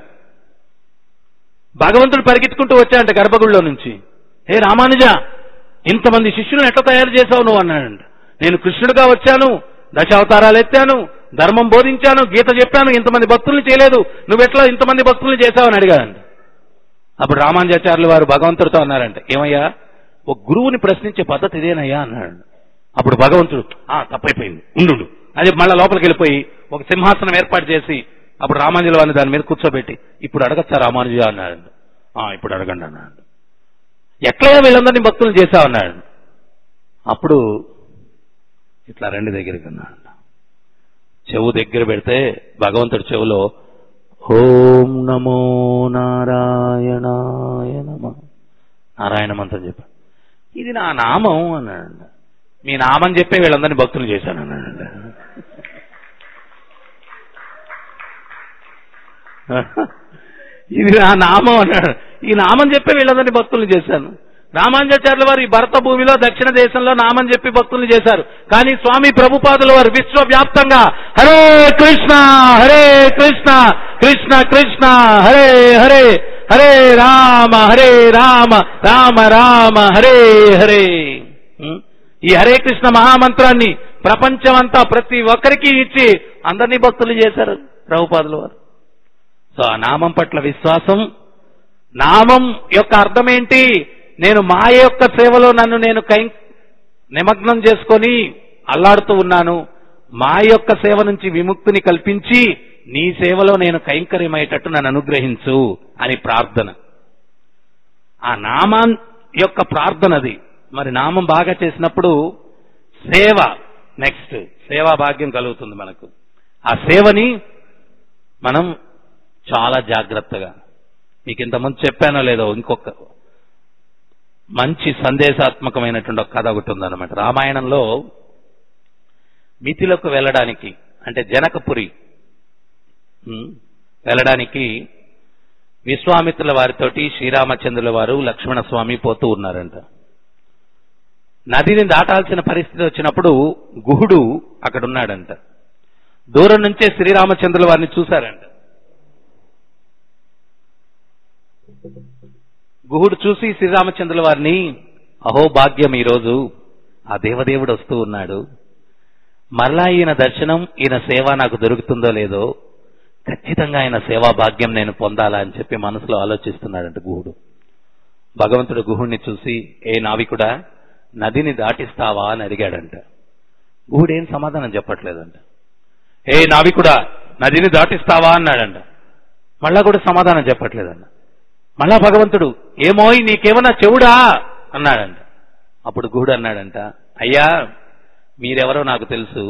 Speaker 1: భగవంతుడు పరిగెత్తుకుంటూ వచ్చాడంట గర్భగుడిలో నుంచి ఏ రామానుజ ఇంతమంది శిష్యులను ఎట్లా తయారు చేసావు నువ్వు అన్నాడంట నేను కృష్ణుడిగా వచ్చాను దశావతారాలు ఎత్తాను ధర్మం బోధించాను గీత చెప్పాను ఇంతమంది భక్తుల్ని చేయలేదు నువ్వెట్లా ఇంతమంది భక్తుల్ని చేశావని అడిగాడంట అప్పుడు రామానుజాచార్యులు వారు భగవంతుడితో అన్నారంట ఏమయ్యా ఒక గురువుని ప్రశ్నించే పద్ధతి ఇదేనయ్యా అన్నాడు అప్పుడు భగవంతుడు ఆ తప్పైపోయింది ఉండు అది మళ్ళా లోపలికి వెళ్ళిపోయి ఒక సింహాసనం ఏర్పాటు చేసి అప్పుడు రామానుజుల వారిని దాని మీద కూర్చోబెట్టి ఇప్పుడు అడగచ్చా రామానుజు అన్నాడు ఆ ఇప్పుడు అడగండి అన్నాడు ఎట్లయ్యా వీళ్ళందరినీ భక్తులు చేశావు అన్నాడు అప్పుడు ఇట్లా రెండు దగ్గరికి అన్నాడు చెవు దగ్గర పెడితే భగవంతుడి చెవులో ఓం నమో నారాయణాయ నమ నారాయణ మంత్రం చెప్పాడు ఇది నా నామం అన్నాడు మీ నామం చెప్పే వీళ్ళందరినీ భక్తులు చేశాను అన్నాడు ఇది నా నామం అన్నాడు ఈ నామం చెప్పే వీళ్ళందరినీ భక్తులు చేశాను రామాంజాచార్యుల వారు ఈ భరత భూమిలో దక్షిణ దేశంలో నామం చెప్పి భక్తులు చేశారు కానీ స్వామి ప్రభుపాదుల వారు విశ్వవ్యాప్తంగా హరే కృష్ణ హరే కృష్ణ కృష్ణ కృష్ణ హరే హరే హరే రామ హరే రామ రామ రామ హరే హరే ఉం? ఈ హరే కృష్ణ మహామంత్రాన్ని ప్రపంచమంతా ప్రతి ఒక్కరికి ఇచ్చి అందరినీ భక్తులు చేశారు ప్రభుపాదుల వారు సో ఆ నామం పట్ల విశ్వాసం నామం యొక్క అర్థం ఏంటి నేను మాయ యొక్క సేవలో నన్ను నేను కై నిమగ్నం చేసుకొని అల్లాడుతూ ఉన్నాను మా యొక్క సేవ నుంచి విముక్తిని కల్పించి నీ సేవలో నేను కైంకర్యమయ్యేటట్టు నన్ను అనుగ్రహించు అని ప్రార్థన ఆ నామం యొక్క ప్రార్థనది మరి నామం బాగా చేసినప్పుడు సేవ నెక్స్ట్ సేవా భాగ్యం కలుగుతుంది మనకు ఆ సేవని మనం చాలా జాగ్రత్తగా మీకు ఇంతకుముందు చెప్పానో లేదో ఇంకొక మంచి సందేశాత్మకమైనటువంటి ఒక కథ ఒకటి ఉందన్నమాట రామాయణంలో మిథిలకు వెళ్ళడానికి అంటే జనకపురి ఉమ్, వెళ్ళడానికి విశ్వామిత్రుల వారితోటి శ్రీరామచంద్రుల వారు లక్ష్మణ స్వామి పోతూ ఉన్నారంట నదిని దాటాల్సిన పరిస్థితి వచ్చినప్పుడు గుహుడు అక్కడ ఉన్నాడంట దూరం నుంచే శ్రీరామచంద్రుల వారిని చూశారంట గుహుడు చూసి శ్రీరామచంద్రుల వారిని అహో భాగ్యం ఈరోజు ఆ దేవదేవుడు వస్తూ ఉన్నాడు మరలా ఈయన దర్శనం ఈయన సేవ నాకు దొరుకుతుందో లేదో ఖచ్చితంగా ఆయన సేవా భాగ్యం నేను పొందాలా అని చెప్పి మనసులో ఆలోచిస్తున్నాడంట గుహుడు భగవంతుడు గుహుడిని చూసి ఏ నావికుడా నదిని దాటిస్తావా అని అడిగాడంట గుహుడు ఏం సమాధానం చెప్పట్లేదంట ఏ నావికుడా నదిని దాటిస్తావా అన్నాడంట మళ్ళా కూడా సమాధానం చెప్పట్లేదంట మళ్ళా భగవంతుడు ఏమోయ్ నీకేమన్నా చెవుడా అన్నాడంట అప్పుడు గుహుడు అన్నాడంట అయ్యా మీరెవరో నాకు తెలుసు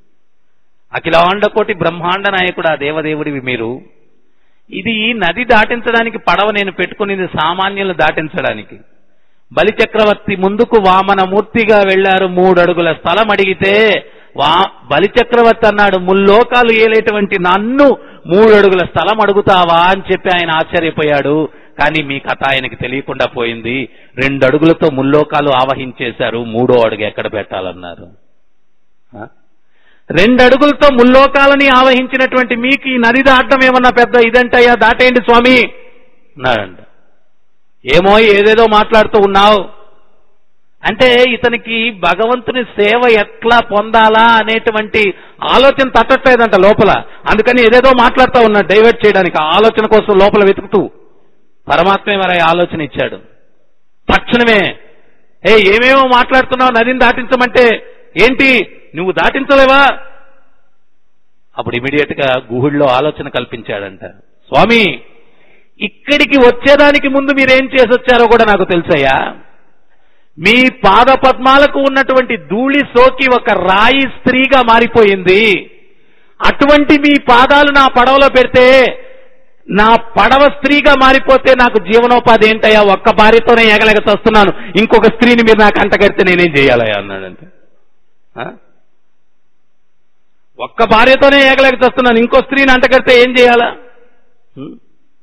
Speaker 1: అఖిలాండ కోటి బ్రహ్మాండ నాయకుడు ఆ దేవదేవుడివి మీరు ఇది నది దాటించడానికి పడవ నేను పెట్టుకునేది సామాన్యులు దాటించడానికి బలి చక్రవర్తి ముందుకు వామన మూర్తిగా వెళ్లారు మూడు అడుగుల స్థలం అడిగితే వా బలి చక్రవర్తి అన్నాడు ముల్లోకాలు ఏలేటువంటి నన్ను మూడు అడుగుల స్థలం అడుగుతావా అని చెప్పి ఆయన ఆశ్చర్యపోయాడు కానీ మీ కథ ఆయనకి తెలియకుండా పోయింది రెండు అడుగులతో ముల్లోకాలు ఆవహించేశారు మూడో అడుగు ఎక్కడ పెట్టాలన్నారు ఆ? రెండు అడుగులతో ముల్లోకాలని ఆవహించినటువంటి మీకు ఈ నది దాటం ఏమన్నా పెద్ద ఇదంటయ్యా దాటేయండి స్వామి అన్నాడంట ఏమో ఏదేదో మాట్లాడుతూ ఉన్నావు అంటే ఇతనికి భగవంతుని సేవ ఎట్లా పొందాలా అనేటువంటి ఆలోచన తట్టట్లేదంట లోపల అందుకని ఏదేదో మాట్లాడుతూ ఉన్నాడు డైవర్ట్ చేయడానికి ఆ ఆలోచన కోసం లోపల వెతుకుతూ పరమాత్మే మరి ఆ ఆలోచన ఇచ్చాడు తక్షణమే ఏ ఏమేమో మాట్లాడుతున్నావు నదిని దాటించమంటే ఏంటి నువ్వు దాటించలేవా అప్పుడు ఇమీడియట్ గా గుహుడిలో ఆలోచన కల్పించాడంట స్వామి ఇక్కడికి వచ్చేదానికి ముందు మీరేం చేసి వచ్చారో కూడా నాకు తెలుసయ్యా మీ పాద పద్మాలకు ఉన్నటువంటి ధూళి సోకి ఒక రాయి స్త్రీగా మారిపోయింది అటువంటి మీ పాదాలు నా పడవలో పెడితే నా పడవ స్త్రీగా మారిపోతే నాకు జీవనోపాధి ఏంటయ్యా ఒక్క భార్యతోనే ఎగలేక చస్తున్నాను ఇంకొక స్త్రీని మీరు నాకు అంటగడితే నేనేం చేయాలయ్యా అన్నాడంటే ఆ? ఒక్క భార్యతోనే ఏగలేక చస్తున్నాను ఇంకో స్త్రీని అంటగడితే ఏం చేయాలా హ్మ్?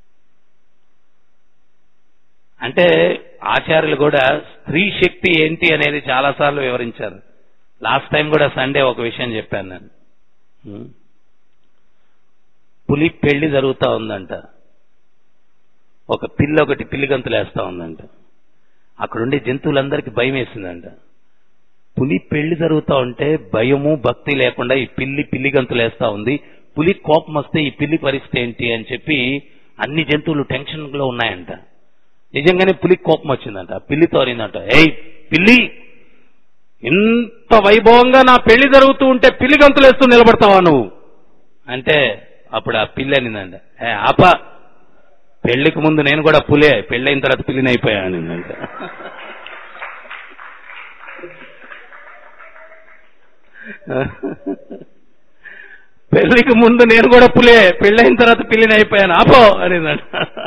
Speaker 1: అంటే ఆచార్యులు కూడా స్త్రీ శక్తి ఏంటి అనేది చాలాసార్లు వివరించారు లాస్ట్ టైం కూడా సండే ఒక విషయం చెప్పాను నేను హ్మ్? పులి పెళ్లి జరుగుతా ఉందంట ఒక పిల్లి ఒకటి పిల్లి గంతులు వేస్తా ఉందంట అక్కడుండే జంతువులందరికీ భయం వేసిందంట పులి పెళ్లి జరుగుతా ఉంటే భయము భక్తి లేకుండా ఈ పిల్లి పిల్లి గంతులు వేస్తా ఉంది పులి కోపం వస్తే ఈ పిల్లి పరిస్థితి ఏంటి అని చెప్పి అన్ని జంతువులు టెన్షన్ లో ఉన్నాయంట నిజంగానే పులి కోపం వచ్చిందంట పిల్లితో అరిందంట ఏయ్ పిల్లి ఇంత వైభవంగా నా పెళ్లి జరుగుతూ ఉంటే పిల్లి గంతులు వేస్తూ నిలబడతావా నువ్వు అంటే అప్పుడు ఆ పిల్లి అనిందంట ఏ ఆప పెళ్లికి ముందు నేను కూడా పులే పెళ్ళైన తర్వాత పిల్లిని అయిపోయా అనిందంట పెళ్లికి ముందు నేను కూడా పులే పెళ్ళైన తర్వాత పిల్లిని అయిపోయాను ఆపో అనిందంట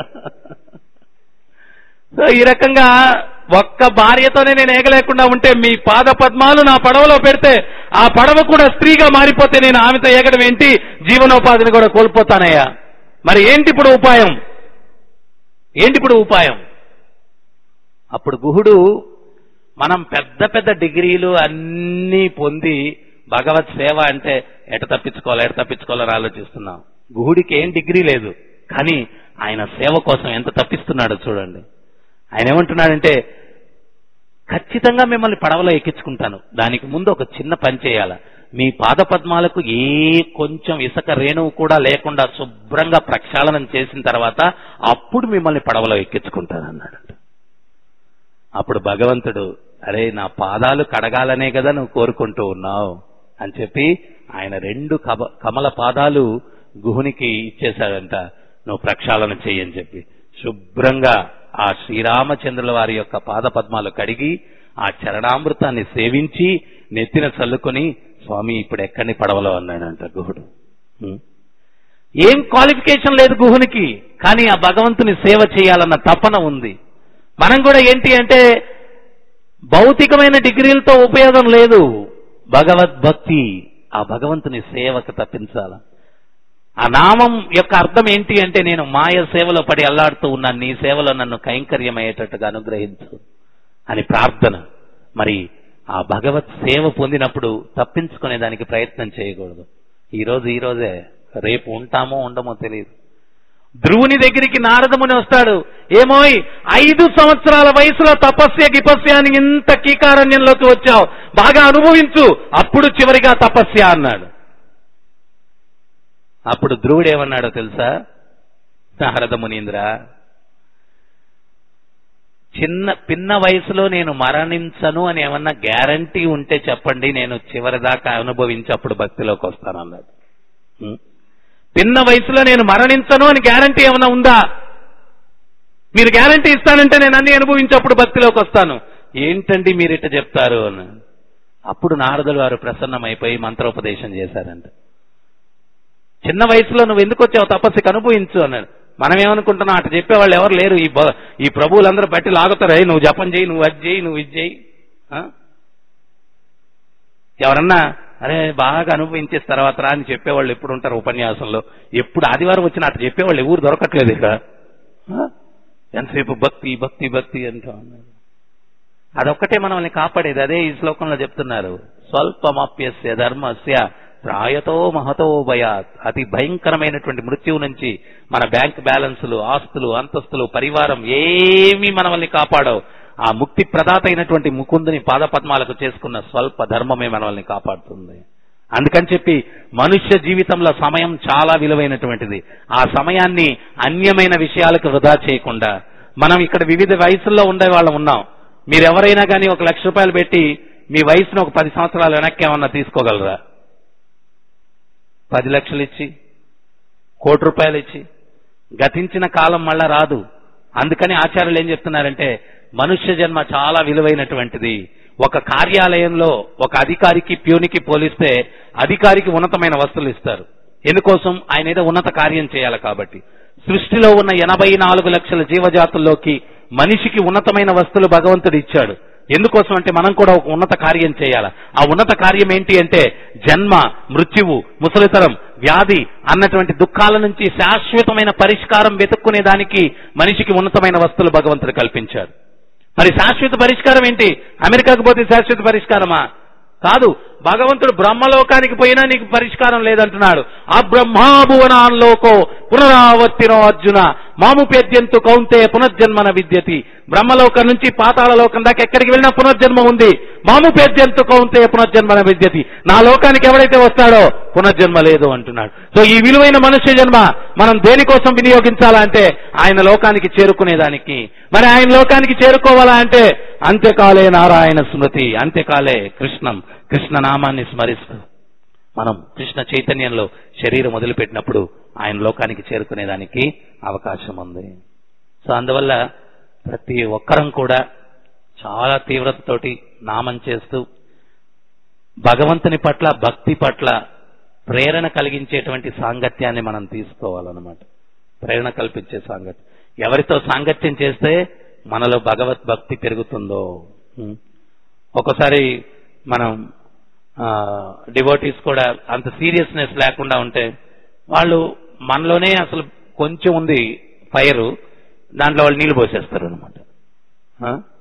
Speaker 1: సో ఈ రకంగా ఒక్క భార్యతోనే నేను ఏగలేకుండా ఉంటే మీ పాద పద్మాలు నా పడవలో పెడితే ఆ పడవ కూడా స్త్రీగా మారిపోతే నేను ఆమెతో ఏగడం ఏంటి జీవనోపాధిని కూడా కోల్పోతానయ్యా మరి ఏంటి ఇప్పుడు ఉపాయం ఏంటి ఇప్పుడు ఉపాయం అప్పుడు గుహుడు మనం పెద్ద పెద్ద డిగ్రీలు అన్నీ పొంది భగవత్ సేవ అంటే ఎట తప్పించుకోవాలి ఎట తప్పించుకోవాలని ఆలోచిస్తున్నాం గుహుడికి ఏం డిగ్రీ లేదు కానీ ఆయన సేవ కోసం ఎంత తప్పిస్తున్నాడో చూడండి ఆయన ఏమంటున్నాడంటే ఖచ్చితంగా మిమ్మల్ని పడవలో ఎక్కించుకుంటాను దానికి ముందు ఒక చిన్న పని చేయాల మీ పాద పద్మాలకు ఏ కొంచెం ఇసుక రేణువు కూడా లేకుండా శుభ్రంగా ప్రక్షాళనం చేసిన తర్వాత అప్పుడు మిమ్మల్ని పడవలో ఎక్కించుకుంటాను అన్నాడు అప్పుడు భగవంతుడు అరే నా పాదాలు కడగాలనే కదా నువ్వు కోరుకుంటూ ఉన్నావు అని చెప్పి ఆయన రెండు కమ కమల పాదాలు గుహునికి ఇచ్చేశాడంట నువ్వు ప్రక్షాళన చెయ్యని చెప్పి శుభ్రంగా ఆ శ్రీరామచంద్రుల వారి యొక్క పాద పద్మాలు కడిగి ఆ చరణామృతాన్ని సేవించి నెత్తిన చల్లుకొని స్వామి ఇప్పుడు ఎక్కడిని పడవలో అన్నాడంట గుహుడు హ్మ్. ఏం క్వాలిఫికేషన్ లేదు గుహునికి కానీ ఆ భగవంతుని సేవ చేయాలన్న తపన ఉంది మనం కూడా ఏంటి అంటే భౌతికమైన డిగ్రీలతో ఉపయోగం లేదు భగవద్భక్తి ఆ భగవంతుని సేవకు తప్పించాల ఆ నామం యొక్క అర్థం ఏంటి అంటే నేను మాయ సేవలో పడి అల్లాడుతూ ఉన్నాను నీ సేవలో నన్ను కైంకర్యమయ్యేటట్టుగా అనుగ్రహించు అని ప్రార్థన మరి ఆ భగవత్ సేవ పొందినప్పుడు తప్పించుకునే దానికి ప్రయత్నం చేయకూడదు ఈ రోజు ఈ రోజే రేపు ఉంటామో ఉండమో తెలియదు ధ్రువుని దగ్గరికి నారదముని వస్తాడు ఏమోయ్ ఐదు సంవత్సరాల వయసులో తపస్య గిపస్య అని ఇంత కీకారణ్యంలోకి వచ్చావు బాగా అనుభవించు అప్పుడు చివరిగా తపస్య అన్నాడు అప్పుడు ధ్రువుడు ఏమన్నాడో తెలుసా నారద మునీంద్ర చిన్న పిన్న వయసులో నేను మరణించను అని ఏమన్నా గ్యారంటీ ఉంటే చెప్పండి నేను చివరిదాకా అనుభవించి అప్పుడు భక్తిలోకి వస్తాను అన్నాడు హ్మ్. పిన్న వయసులో నేను మరణించను అని గ్యారంటీ ఏమైనా ఉందా మీరు గ్యారంటీ ఇస్తానంటే నేను అన్ని అనుభవించప్పుడు భక్తిలోకి వస్తాను ఏంటండి మీరు ఇట్ట చెప్తారు అని అప్పుడు నారదులు వారు ప్రసన్నమైపోయి మంత్రోపదేశం చేశారంట చిన్న వయసులో నువ్వు ఎందుకు వచ్చావు తపస్సుకి అనుభవించు అన్నాడు మనం ఏమనుకుంటున్నాం అటు చెప్పేవాళ్ళు ఎవరు లేరు ఈ బ- ఈ ప్రభువులందరూ బట్టి లాగుతారు "ఏయ్, నువ్వు జపం చేయి నువ్వు అది చేయి నువ్వు ఇది చేయి ఆ? ఎవరన్నా అరే బాగా అనుభవించేసి తర్వాత రా అని చెప్పేవాళ్ళు ఎప్పుడు ఉంటారు ఉపన్యాసంలో ఎప్పుడు ఆదివారం వచ్చిన అటు చెప్పేవాళ్ళు ఎవరు దొరకట్లేదు ఇక్కడ ఆ? ఎంతసేపు భక్తి భక్తి భక్తి అంటూ ఉన్నారు అదొక్కటే మనల్ని కాపాడేది అదే ఈ శ్లోకంలో చెప్తున్నారు స్వల్పమప్యస్య ధర్మస్య ప్రాయతో మహతో భయాత్ అతి భయంకరమైనటువంటి మృత్యువు నుంచి మన బ్యాంక్ బ్యాలెన్సులు ఆస్తులు అంతస్తులు పరివారం ఏమీ మనల్ని కాపాడవు ఆ ముక్తి ప్రదాత అయినటువంటి ముకుందుని పాదపద్మాలకు చేసుకున్న స్వల్ప ధర్మమే మనల్ని కాపాడుతుంది అందుకని చెప్పి మనుష్య జీవితంలో సమయం చాలా విలువైనటువంటిది ఆ సమయాన్ని అన్యమైన విషయాలకు వృధా చేయకుండా మనం ఇక్కడ వివిధ వయసుల్లో ఉండే వాళ్ళం ఉన్నాం మీరెవరైనా కానీ ఒక లక్ష రూపాయలు పెట్టి మీ వయసును ఒక పది సంవత్సరాలు వెనక్కి ఏమన్నా తీసుకోగలరా పది లక్షలు ఇచ్చి కోటి రూపాయలు ఇచ్చి గతించిన కాలం మళ్ళా రాదు అందుకని ఆచార్యులు ఏం చెప్తున్నారంటే మనుష్య జన్మ చాలా విలువైనటువంటిది ఒక కార్యాలయంలో ఒక అధికారికి ప్యూనికి పోలిస్తే అధికారికి ఉన్నతమైన వస్తువులు ఇస్తారు ఎందుకోసం ఆయన ఏదో ఉన్నత కార్యం చేయాలి కాబట్టి సృష్టిలో ఉన్న ఎనభై నాలుగు లక్షల జీవజాతుల్లోకి మనిషికి ఉన్నతమైన వస్తువులు భగవంతుడు ఇచ్చాడు ఎందుకోసం అంటే మనం కూడా ఒక ఉన్నత కార్యం చేయాలి ఆ ఉన్నత కార్యం ఏంటి అంటే జన్మ మృత్యువు ముసలితరం వ్యాధి అన్నటువంటి దుఃఖాల నుంచి శాశ్వతమైన పరిష్కారం వెతుక్కునే దానికి మనిషికి ఉన్నతమైన వస్తువులు భగవంతుడు కల్పించాడు మరి శాశ్వత పరిష్కారం ఏంటి అమెరికాకు పోతే శాశ్వత పరిష్కారమా కాదు భగవంతుడు బ్రహ్మలోకానికి పోయినా నీకు పరిష్కారం లేదంటున్నాడు ఆ బ్రహ్మాభువనాల్లోకో పునరావర్తినో అర్జున మాముపేద్యంతు కౌంతే పునర్జన్మన విద్యతి బ్రహ్మలోకం నుంచి పాతాళ లోకం దాకా ఎక్కడికి వెళ్ళినా పునర్జన్మ ఉంది మాముపేద్యంతు కౌంతే పునర్జన్మన విద్యతి నా లోకానికి ఎవడైతే వస్తాడో పునర్జన్మ లేదు అంటున్నాడు సో ఈ విలువైన మనుష్య జన్మ మనం దేనికోసం వినియోగించాలంటే ఆయన లోకానికి చేరుకునేదానికి మరి ఆయన లోకానికి చేరుకోవాలా అంటే అంత్యకాలే నారాయణ స్మృతి అంత్యకాలే కృష్ణం కృష్ణ నామాన్ని స్మరిస్తూ మనం కృష్ణ చైతన్యంలో శరీరం మొదలుపెట్టినప్పుడు ఆయన లోకానికి చేరుకునేదానికి అవకాశం ఉంది సో అందువల్ల ప్రతి ఒక్కరం కూడా చాలా తీవ్రతతోటి నామం చేస్తూ భగవంతుని పట్ల భక్తి పట్ల ప్రేరణ కలిగించేటువంటి సాంగత్యాన్ని మనం తీసుకోవాలన్నమాట ప్రేరణ కల్పించే సాంగత్యం ఎవరితో సాంగత్యం చేస్తే మనలో భగవత్ భక్తి పెరుగుతుందో ఉం. ఒక్కోసారి మనం డివోటీస్ కూడా అంత సీరియస్నెస్ లేకుండా ఉంటే వాళ్ళు మనలోనే అసలు కొంచెం ఉంది ఫైర్ దాంట్లో వాళ్ళు నీళ్లు పోసేస్తారు అనమాట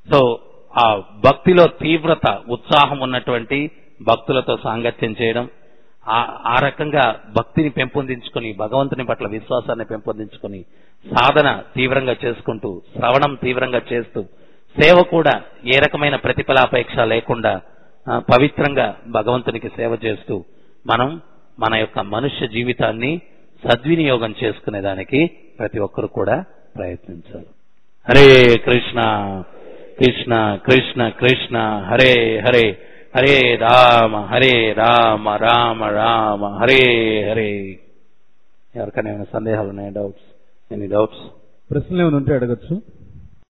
Speaker 1: సో ఆ భక్తిలో తీవ్రత ఉత్సాహం ఉన్నటువంటి భక్తులతో సాంగత్యం చేయడం ఆ ఆ రకంగా భక్తిని పెంపొందించుకొని భగవంతుని పట్ల విశ్వాసాన్ని పెంపొందించుకొని సాధన తీవ్రంగా చేసుకుంటూ శ్రవణం తీవ్రంగా చేస్తూ సేవ కూడా ఏ రకమైన ప్రతిఫలాపేక్ష లేకుండా ఆ, పవిత్రంగా భగవంతునికి సేవ చేస్తూ మనం మన యొక్క మనుష్య జీవితాన్ని సద్వినియోగం చేసుకునేదానికి ప్రతి ఒక్కరు కూడా ప్రయత్నించాలి హరే కృష్ణ కృష్ణ కృష్ణ కృష్ణ హరే హరే హరే రామ హరే రామ రామ రామ హరే హరే ఎవరికైనా ఏమైనా సందేహాలు ఉన్నాయా డౌట్స్ ఎనీ డౌట్స్
Speaker 2: ప్రశ్నలు ఏమైనా ఉంటే అడగచ్చు